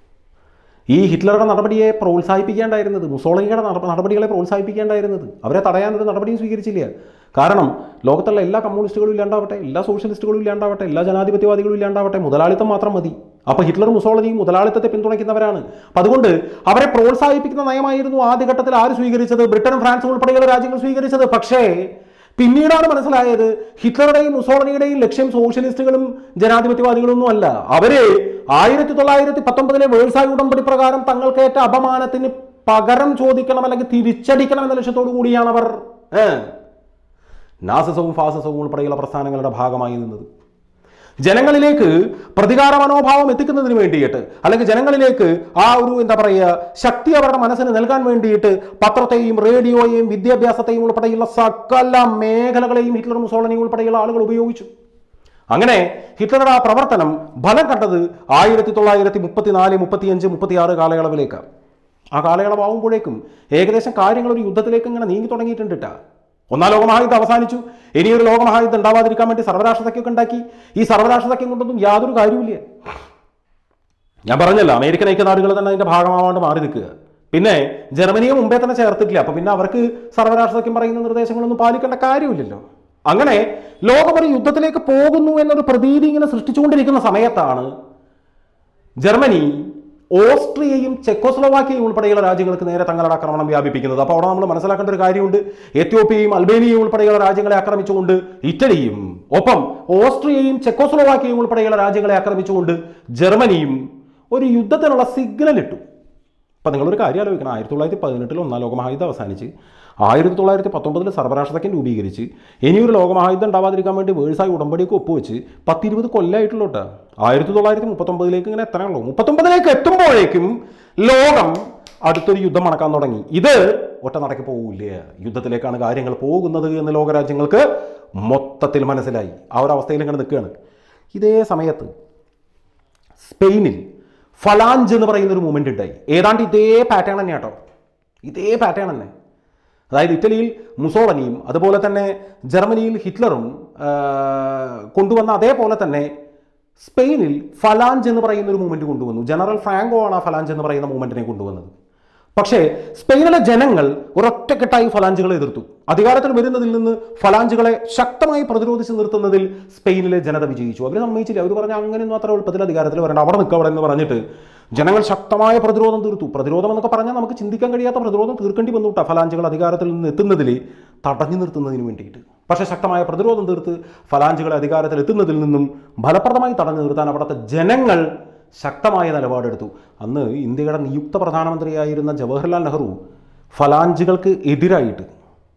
ഈ ഹിറ്റ്ലറുടെ നടപടിയെ പ്രോത്സാഹിപ്പിക്കേണ്ടായിരുന്നത് മുസോളിനിയുടെ നടപ- നടപടികളെ പ്രോത്സാഹിപ്പിക്കേണ്ടായിരുന്നത് അവരെ തടയാൻ ഒരു നടപടിയും സ്വീകരിച്ചില്ല കാരണം ലോകത്തുള്ള എല്ലാ കമ്മ്യൂണിസ്റ്റുകളും ഇല്ലാണ്ടാവട്ടെ എല്ലാ സോഷ്യലിസ്റ്റുകളും ഇല്ലാണ്ടാവട്ടെ എല്ലാ ജനാധിപത്യവാദികളും ഇല്ലാണ്ടാവട്ടെ മുതലാളിത്തം മാത്രം മതി അപ്പോൾ ഹിറ്റ്ലർ മുസോളിനിയും മുതലാളിത്തത്തെ പിന്തുണയ്ക്കുന്നവരാണ് അപ്പം അതുകൊണ്ട് അവരെ പ്രോത്സാഹിപ്പിക്കുന്ന നയമായിരുന്നു ആദ്യഘട്ടത്തിൽ ആര് സ്വീകരിച്ചത് ബ്രിട്ടനും ഫ്രാൻസും ഉൾപ്പെടെയുള്ള രാജ്യങ്ങൾ സ്വീകരിച്ചത് പക്ഷേ പിന്നീടാണ് മനസ്സിലായത് ഹിറ്റ്ലറുടെയും മുസോളിനിയുടെയും ലക്ഷ്യം സോഷ്യലിസ്റ്റുകളും ജനാധിപത്യവാദികളൊന്നും അല്ല അവര് ആയിരത്തി തൊള്ളായിരത്തി പത്തൊമ്പതിലെ വേഴ്സായി ഉടമ്പടി പ്രകാരം തങ്ങൾക്കേറ്റ അപമാനത്തിന് പകരം ചോദിക്കണം അല്ലെങ്കിൽ തിരിച്ചടിക്കണം എന്ന ലക്ഷ്യത്തോടു കൂടിയാണ് അവർ ഏ, നാസിസവും ഫാസിസവും ഉൾപ്പെടെയുള്ള പ്രസ്ഥാനങ്ങളുടെ ഭാഗമായി നിന്നത് ജനങ്ങളിലേക്ക് പ്രതികാര മനോഭാവം എത്തിക്കുന്നതിന് വേണ്ടിയിട്ട് അല്ലെങ്കിൽ ജനങ്ങളിലേക്ക് ആ ഒരു എന്താ പറയുക ശക്തി അവരുടെ മനസ്സിന് നൽകാൻ വേണ്ടിയിട്ട് പത്രത്തെയും റേഡിയോയെയും വിദ്യാഭ്യാസത്തെയും ഉൾപ്പെടെയുള്ള സകല മേഖലകളെയും ഹിറ്റ്ലർ മുസോളനി ഉൾപ്പെടെയുള്ള ആളുകൾ ഉപയോഗിച്ചു അങ്ങനെ ഹിറ്റ്ലറുടെ ആ പ്രവർത്തനം ഫലം കണ്ടത് ആയിരത്തി തൊള്ളായിരത്തി മുപ്പത്തിനാല് മുപ്പത്തിയഞ്ച് മുപ്പത്തിയാറ് കാലയളവിലേക്ക് ആ കാലയളവാകുമ്പോഴേക്കും ഏകദേശം കാര്യങ്ങൾ ഒരു യുദ്ധത്തിലേക്ക് ഇങ്ങനെ നീങ്ങി തുടങ്ങിയിട്ടുണ്ട് ട്ടാ. ഒന്നാം ലോകമഹായുദ്ധം അവസാനിച്ചു ഇനിയൊരു ലോകമഹായുദ്ധം ഉണ്ടാവാതിരിക്കാൻ വേണ്ടി സർവ്വരാഷ്ട്രസഖ്യമൊക്കെ ഉണ്ടാക്കി ഈ സർവ്വരാഷ്ട്രസഖ്യം കൊണ്ടൊന്നും യാതൊരു കാര്യമില്ല ഞാൻ പറഞ്ഞല്ലോ അമേരിക്കൻ ഐക്യനാടുകൾ തന്നെ അതിന്റെ ഭാഗമാവാണ്ട് മാറി നിൽക്കുക പിന്നെ ജർമ്മനിയെ മുമ്പേ തന്നെ ചേർത്തിട്ടില്ല അപ്പൊ പിന്നെ അവർക്ക് സർവ്വരാഷ്ട്രസഖ്യം പറയുന്ന നിർദ്ദേശങ്ങളൊന്നും പാലിക്കേണ്ട കാര്യമില്ലല്ലോ അങ്ങനെ ലോകം ഒരു യുദ്ധത്തിലേക്ക് പോകുന്നു എന്നൊരു പ്രതീതി ഇങ്ങനെ സൃഷ്ടിച്ചുകൊണ്ടിരിക്കുന്ന സമയത്താണ് ജർമ്മനി ഓസ്ട്രിയയും ചെക്കോസ്ലോവാക്കിയയും ഉൾപ്പെടെയുള്ള രാജ്യങ്ങൾക്ക് നേരെ തങ്ങളുടെ ആക്രമണം വ്യാപിപ്പിക്കുന്നത് അപ്പോൾ അവിടെ നമ്മൾ മനസ്സിലാക്കേണ്ട ഒരു കാര്യമുണ്ട് എത്യോപ്യയും അൽബേനിയയും ഉൾപ്പെടെയുള്ള രാജ്യങ്ങളെ ആക്രമിച്ചുകൊണ്ട് ഇറ്റലിയും ഒപ്പം ഓസ്ട്രിയയും ചെക്കോസ്ലോവാക്കിയയും ഉൾപ്പെടെയുള്ള രാജ്യങ്ങളെ ആക്രമിച്ചുകൊണ്ട് ജർമ്മനിയും ഒരു യുദ്ധത്തിനുള്ള സിഗ്നൽ ഇട്ടു അപ്പം നിങ്ങളൊരു കാര്യം ആലോചിക്കണം ആയിരത്തി തൊള്ളായിരത്തി പതിനെട്ടിൽ ഒന്നാം ലോകമഹായുദ്ധം അവസാനിച്ച് ആയിരത്തി തൊള്ളായിരത്തി പത്തൊമ്പതിൽ സർവരാഷ്ട്രസഖ്യം രൂപീകരിച്ച് ഇനിയൊരു ലോകമഹായുദ്ധം ഉണ്ടാവാതിരിക്കാൻ വേണ്ടി വേഴ്സായി ഉടമ്പടിയൊക്കെ ഒപ്പുവെച്ച് പത്തിരുപത് കൊല്ലമായിട്ടുള്ളൂ കേട്ടോ ആയിരത്തി തൊള്ളായിരത്തി മുപ്പത്തൊമ്പതിലേക്ക് ഇങ്ങനെ എത്തണമല്ലോ മുപ്പത്തൊമ്പതിലേക്ക് എത്തുമ്പോഴേക്കും ലോകം അടുത്തൊരു യുദ്ധം നടക്കാൻ തുടങ്ങി ഇത് ഒറ്റ നടക്കി പോകില്ല യുദ്ധത്തിലേക്കാണ് കാര്യങ്ങൾ പോകുന്നത് എന്ന് ലോകരാജ്യങ്ങൾക്ക് മൊത്തത്തിൽ മനസ്സിലായി ആ ഒരു അവസ്ഥയിൽ ഇങ്ങനെ നിൽക്കുകയാണ് ഇതേ സമയത്ത് സ്പെയിനിൽ ഫലാഞ്ച് എന്ന് പറയുന്ന ഒരു മൂവ്മെന്റ് ഉണ്ടായി ഏതാണ്ട് ഇതേ പാറ്റേൺ തന്നെ കേട്ടോ ഇതേ പാറ്റേൺ തന്നെ അതായത് ഇറ്റലിയിൽ മുസോളനിയും അതുപോലെ തന്നെ ജർമ്മനിയിൽ ഹിറ്റ്ലറും ആ, കൊണ്ടുവന്ന അതേപോലെ തന്നെ സ്പെയിനിൽ ഫലാഞ്ച് എന്ന് പറയുന്ന ഒരു മൂവ്മെന്റ് കൊണ്ടുവന്നു ജനറൽ ഫ്രാങ്കോ ആണ് ആ ഫലാഞ്ച് എന്ന് പറയുന്ന മൂവ്മെന്റിനെ കൊണ്ടുവന്നത് പക്ഷേ സ്പെയിനിലെ ജനങ്ങൾ ഒരൊറ്റക്കെട്ടായി ഫലാഞ്ചുകളെ എതിർത്തു അധികാരത്തിൽ വരുന്നതിൽ നിന്ന് ഫലാഞ്ചുകളെ ശക്തമായി പ്രതിരോധിച്ച് നിർത്തുന്നതിൽ സ്പെയിനിലെ ജനത വിജയിച്ചു അവർ സമ്മതിച്ചില്ല അവർ പറഞ്ഞ അങ്ങനെയൊന്നും അത്ര എളുപ്പത്തിൽ അധികാരത്തിൽ വരണ്ട അവിടെ നിൽക്കുക അവിടെ എന്ന് പറഞ്ഞിട്ട് ജനങ്ങൾ ശക്തമായ പ്രതിരോധം തീർത്തു പ്രതിരോധം എന്നൊക്കെ പറഞ്ഞാൽ നമുക്ക് ചിന്തിക്കാൻ കഴിയാത്ത പ്രതിരോധം തീർക്കേണ്ടി വന്നു കേട്ടോ ഫലാഞ്ചുകൾ അധികാരത്തിൽ നിന്ന് എത്തുന്നതിൽ തടഞ്ഞു നിർത്തുന്നതിന് വേണ്ടിയിട്ട് പക്ഷേ ശക്തമായ പ്രതിരോധം തീർത്ത് ഫലാഞ്ചുകളെ അധികാരത്തിൽ എത്തുന്നതിൽ നിന്നും ഫലപ്രദമായി തടഞ്ഞു നിർത്താൻ അവിടുത്തെ ജനങ്ങൾ ശക്തമായ നിലപാടെടുത്തു അന്ന് ഇന്ത്യയുടെ നിയുക്ത പ്രധാനമന്ത്രിയായിരുന്ന ജവഹർലാൽ നെഹ്റു ഫലാഞ്ചുകൾക്ക് എതിരായിട്ട്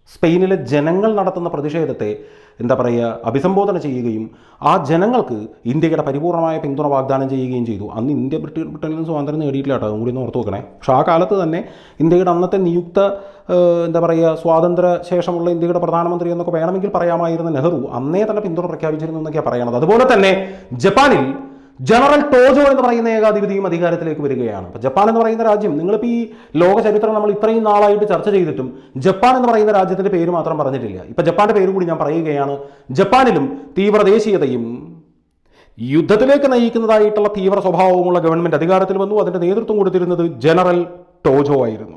സ്പെയിനിലെ ജനങ്ങൾ നടത്തുന്ന പ്രതിഷേധത്തെ എന്താ പറയുക അഭിസംബോധന ചെയ്യുകയും ആ ജനങ്ങൾക്ക് ഇന്ത്യയുടെ പരിപൂർണമായ പിന്തുണ വാഗ്ദാനം ചെയ്യുകയും ചെയ്തു അന്ന് ഇന്ത്യ ബ്രിട്ടീഷ് ബ്രിട്ടനിൽ നിന്ന് സ്വാതന്ത്ര്യം നേടിയിട്ടില്ല കേട്ടോ അതും കൂടി ഒന്ന് ഓർത്ത് നോക്കണേ പക്ഷേ ആ കാലത്ത് തന്നെ ഇന്ത്യയുടെ അന്നത്തെ നിയുക്ത ഏഹ്, എന്താ പറയുക സ്വാതന്ത്ര്യ ശേഷമുള്ള ഇന്ത്യയുടെ പ്രധാനമന്ത്രി എന്നൊക്കെ വേണമെങ്കിൽ പറയാമായിരുന്ന നെഹ്റു അന്നേ തന്നെ പിന്തുണ പ്രഖ്യാപിച്ചിരുന്നു എന്നൊക്കെയാണ് പറയണത് അതുപോലെ തന്നെ ജപ്പാനിൽ ജനറൽ ടോജോ എന്ന് പറയുന്ന ഏകാധിപതിയും അധികാരത്തിലേക്ക് വരികയാണ് അപ്പോൾ ജപ്പാൻ എന്ന് പറയുന്ന രാജ്യം നിങ്ങളിപ്പോൾ ഈ ലോക ചരിത്രം നമ്മൾ ഇത്രയും നാളായിട്ട് ചർച്ച ചെയ്തിട്ടും ജപ്പാൻ എന്ന് പറയുന്ന രാജ്യത്തിന്റെ പേര് മാത്രം പറഞ്ഞിട്ടില്ല ഇപ്പൊ ജപ്പാന്റെ പേര് കൂടി ഞാൻ പറയുകയാണ് ജപ്പാനിലും തീവ്ര ദേശീയതയും യുദ്ധത്തിലേക്ക് നയിക്കുന്നതായിട്ടുള്ള തീവ്ര സ്വഭാവമുള്ള ഗവൺമെന്റ് അധികാരത്തിൽ വന്നു അതിന്റെ നേതൃത്വം കൊടുത്തിരുന്നത് ജനറൽ ടോജോ ആയിരുന്നു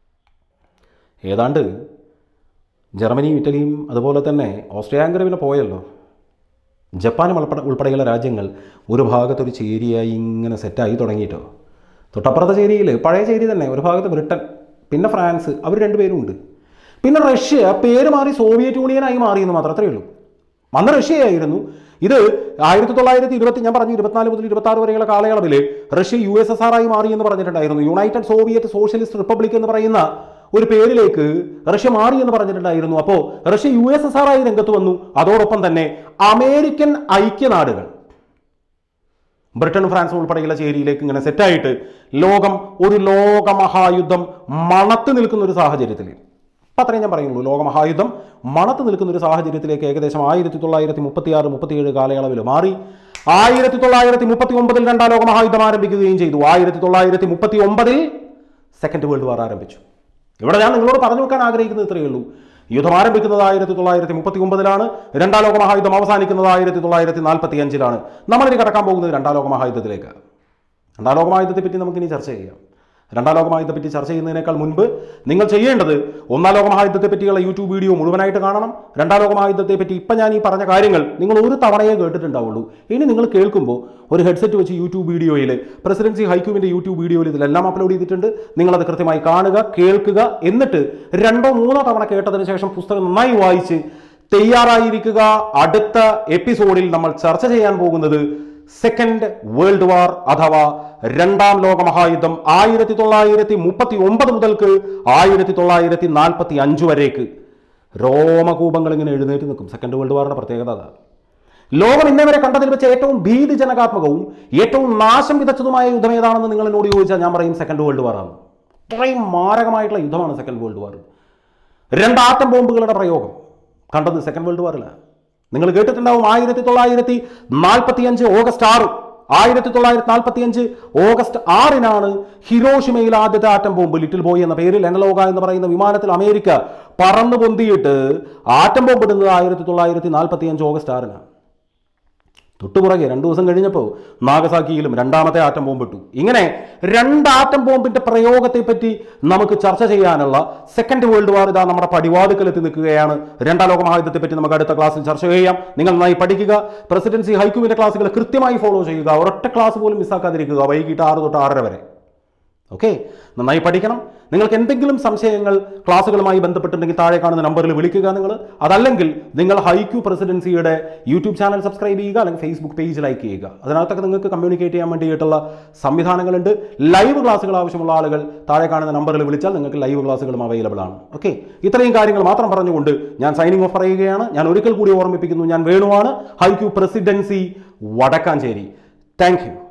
ഏതാണ്ട് ജർമ്മനിയും ഇറ്റലിയും അതുപോലെ തന്നെ ഓസ്ട്രിയ ഹംഗറി പിന്നെ പോയല്ലോ ജപ്പാനും ഉൾപ്പെടെ ഉൾപ്പെടെയുള്ള രാജ്യങ്ങൾ ഒരു ഭാഗത്തൊരു ചേരിയായി ഇങ്ങനെ സെറ്റായി തുടങ്ങിയിട്ടോ തൊട്ടപ്പുറത്തെ ചേരിയിൽ പഴയ ചേരി തന്നെ ഒരു ഭാഗത്ത് ബ്രിട്ടൻ പിന്നെ ഫ്രാൻസ് അവർ രണ്ടുപേരും ഉണ്ട് പിന്നെ റഷ്യ പേര് മാറി സോവിയറ്റ് യൂണിയനായി മാറി എന്ന് മാത്രം അത്രയേ ഉള്ളൂ അന്ന് റഷ്യയായിരുന്നു ഇത് ആയിരത്തി തൊള്ളായിരത്തി ഇരുപത്തി ഞാൻ പറഞ്ഞു ഇരുപത്തിനാല് മുതൽ ഇരുപത്തി ആറ് വരെയുള്ള കാലയളവിൽ Russia U S S R ആയി മാറി എന്ന് പറഞ്ഞിട്ടുണ്ടായിരുന്നു യുണൈറ്റഡ് സോവിയറ്റ് സോഷ്യലിസ്റ്റ് റിപ്പബ്ലിക് എന്ന് പറയുന്ന ഒരു പേരിലേക്ക് റഷ്യ മാറി എന്ന് പറഞ്ഞിട്ടുണ്ടായിരുന്നു അപ്പോൾ Russia U S S R ആയി രംഗത്ത് വന്നു അതോടൊപ്പം തന്നെ അമേരിക്കൻ ഐക്യനാടുകൾ ബ്രിട്ടനും ഫ്രാൻസും ഉൾപ്പെടെയുള്ള ചേരിയിലേക്ക് ഇങ്ങനെ സെറ്റായിട്ട് ലോകം ഒരു ലോകമഹായുദ്ധം മണത്ത് നിൽക്കുന്ന ഒരു സാഹചര്യത്തിൽ അപ്പം അത്രയും ഞാൻ പറയുള്ളൂ ലോകമഹായുദ്ധം മണത്ത് നിൽക്കുന്ന ഒരു സാഹചര്യത്തിലേക്ക് ഏകദേശം ആയിരത്തി തൊള്ളായിരത്തി മുപ്പത്തി ആറ് മുപ്പത്തിയേഴ് കാലയളവിൽ മാറി ആയിരത്തി തൊള്ളായിരത്തി മുപ്പത്തി ഒമ്പതിൽ രണ്ടാം ലോകമഹായുദ്ധം ആരംഭിക്കുകയും ചെയ്തു ആയിരത്തി തൊള്ളായിരത്തി മുപ്പത്തി ഒമ്പതിൽ സെക്കൻഡ് വേൾഡ് വാർ ആരംഭിച്ചു ഇവിടെ ഞാൻ നിങ്ങളോട് പറഞ്ഞു വെക്കാൻ ആഗ്രഹിക്കുന്നത് ഇത്രയേ ഉള്ളൂ യുദ്ധം ആരംഭിക്കുന്നത് ആയിരത്തി തൊള്ളായിരത്തി മുപ്പത്തി ഒമ്പതിലാണ് രണ്ടാം ലോക മഹായുദ്ധം അവസാനിക്കുന്നത് ആയിരത്തി തൊള്ളായിരത്തി നാൽപ്പത്തി അഞ്ചിലാണ് നമ്മളിനി കടക്കാൻ പോകുന്നത് രണ്ടാം ലോക മഹായുദ്ധത്തിലേക്ക് രണ്ടാം ലോക മഹായുദ്ധത്തെ പറ്റി നമുക്കിനി ചർച്ച ചെയ്യാം രണ്ടാം ലോക മഹായുദ്ധത്തെ പറ്റി ചർച്ച ചെയ്യുന്നതിനേക്കാൾ മുൻപ് നിങ്ങൾ ചെയ്യേണ്ടത് ഒന്നാം ലോക മഹായുദ്ധത്തെ പറ്റിയുള്ള യൂട്യൂബ് വീഡിയോ മുഴുവനായിട്ട് കാണണം രണ്ടാം ലോക മഹായുദ്ധത്തെ പറ്റി ഇപ്പം ഞാൻ ഈ പറഞ്ഞ കാര്യങ്ങൾ നിങ്ങൾ ഒരു തവണയേ കേട്ടിട്ടുണ്ടാവുള്ളൂ ഇനി നിങ്ങൾ കേൾക്കുമ്പോൾ ഒരു ഹെഡ്സെറ്റ് വെച്ച് യൂട്യൂബ് വീഡിയോയിൽ പ്രസിഡൻസി ഹൈക്യൂവിൻ്റെ യൂട്യൂബ് വീഡിയോയിൽ ഇതിലെല്ലാം അപ്ലോഡ് ചെയ്തിട്ടുണ്ട് നിങ്ങളത് കൃത്യമായി കാണുക കേൾക്കുക എന്നിട്ട് രണ്ടോ മൂന്നോ തവണ കേട്ടതിന് ശേഷം പുസ്തകം നന്നായി വായിച്ച് തയ്യാറായിരിക്കുക അടുത്ത എപ്പിസോഡിൽ നമ്മൾ ചർച്ച ചെയ്യാൻ പോകുന്നത് സെക്കൻഡ് വേൾഡ് വാർ അഥവാ രണ്ടാം ലോക മഹായുദ്ധം ആയിരത്തി തൊള്ളായിരത്തി മുപ്പത്തി ഒമ്പത് മുതൽക്ക് ആയിരത്തി തൊള്ളായിരത്തി നാൽപ്പത്തി അഞ്ച് വരേക്ക് രോമകൂപങ്ങൾ ഇങ്ങനെ എഴുന്നേറ്റ് നിൽക്കും സെക്കൻഡ് വേൾഡ് വാറിന്റെ പ്രത്യേകത അതാ ലോകം ഇന്നേ വരെ കണ്ടതിൽ വെച്ച് ഏറ്റവും ഭീതിജനകാത്മകവും ഏറ്റവും നാശം വിതച്ചതുമായ യുദ്ധം ഏതാണെന്ന് നിങ്ങൾ എന്നോട് ചോദിച്ചാൽ ഞാൻ പറയും സെക്കൻഡ് വേൾഡ് വാറാണ് അത്രയും മാരകമായിട്ടുള്ള യുദ്ധമാണ് സെക്കൻഡ് വേൾഡ് വാർ രണ്ട് ആറ്റം ബോംബുകളുടെ പ്രയോഗം കണ്ടത് സെക്കൻഡ് വേൾഡ് വാറിലാണ് നിങ്ങൾ കേട്ടിട്ടുണ്ടാവും ആയിരത്തി തൊള്ളായിരത്തി നാൽപ്പത്തി അഞ്ച് ഓഗസ്റ്റ് ആറ് ആയിരത്തി തൊള്ളായിരത്തി നാൽപ്പത്തി അഞ്ച് ഓഗസ്റ്റ് ആറിനാണ് ഹിരോഷിമയിൽ ആദ്യത്തെ ആറ്റം ബോംബ് ലിറ്റിൽ ബോയ് എന്ന പേരിൽ എനലോക എന്ന് പറയുന്ന വിമാനത്തിൽ അമേരിക്ക പറന്നു പൊന്തിയിട്ട് ആറ്റം ബോംബ് ഇടുന്നത് ആയിരത്തി തൊള്ളായിരത്തി നാൽപ്പത്തി അഞ്ച് ഓഗസ്റ്റ് ആറിനാണ് തൊട്ടുപുറകെ രണ്ടു ദിവസം കഴിഞ്ഞപ്പോൾ നാഗസാക്കിയിലും രണ്ടാമത്തെ ആറ്റം ബോംബ് ഇട്ടു ഇങ്ങനെ രണ്ട് ആറ്റം ബോംബിന്റെ പ്രയോഗത്തെ പറ്റി നമുക്ക് ചർച്ച ചെയ്യാനുള്ള സെക്കൻഡ് വേൾഡ് വാർ ഇതാ നമ്മുടെ പടിവാതുക്കലെത്തി നിൽക്കുകയാണ് രണ്ടാം ലോക മഹായുദ്ധത്തെ പറ്റി നമുക്ക് അടുത്ത ക്ലാസ്സിൽ ചർച്ച ചെയ്യാം നിങ്ങൾ നന്നായി പഠിക്കുക പ്രസിഡൻസി ഹൈക്യൂവിന്റെ ക്ലാസ്സുകൾ കൃത്യമായി ഫോളോ ചെയ്യുക ഒരൊറ്റ ക്ലാസ് പോലും മിസ്സാക്കാതിരിക്കുക വൈകിട്ട് ആറ് തൊട്ട് ആറര വരെ ഓക്കെ നന്നായി പഠിക്കണം നിങ്ങൾക്ക് എന്തെങ്കിലും സംശയങ്ങൾ ക്ലാസ്സുകളുമായി ബന്ധപ്പെട്ടുണ്ടെങ്കിൽ താഴെ കാണുന്ന നമ്പറിൽ വിളിക്കുക നിങ്ങൾ അതല്ലെങ്കിൽ നിങ്ങൾ ഹൈക്യൂ പ്രസിഡൻസിയുടെ യൂട്യൂബ് ചാനൽ സബ്സ്ക്രൈബ് ചെയ്യുക അല്ലെങ്കിൽ ഫേസ്ബുക്ക് പേജ് ലൈക്ക് ചെയ്യുക അതിനകത്തൊക്കെ നിങ്ങൾക്ക് കമ്മ്യൂണിക്കേറ്റ് ചെയ്യാൻ വേണ്ടിയിട്ടുള്ള സംവിധാനങ്ങളുണ്ട് ലൈവ് ക്ലാസ്സുകൾ ആവശ്യമുള്ള ആളുകൾ താഴെ കാണുന്ന നമ്പറിൽ വിളിച്ചാൽ നിങ്ങൾക്ക് ലൈവ് ക്ലാസ്സുകളും അവൈലബിൾ ആണ് ഓക്കെ ഇത്രയും കാര്യങ്ങൾ മാത്രം പറഞ്ഞുകൊണ്ട് ഞാൻ സൈനിങ് ഓഫ് പറയുകയാണ് ഞാൻ ഒരിക്കൽ കൂടി ഓർമ്മിപ്പിക്കുന്നു ഞാൻ വേണുവാണ് HiQ presidency Vadakkancherry thank U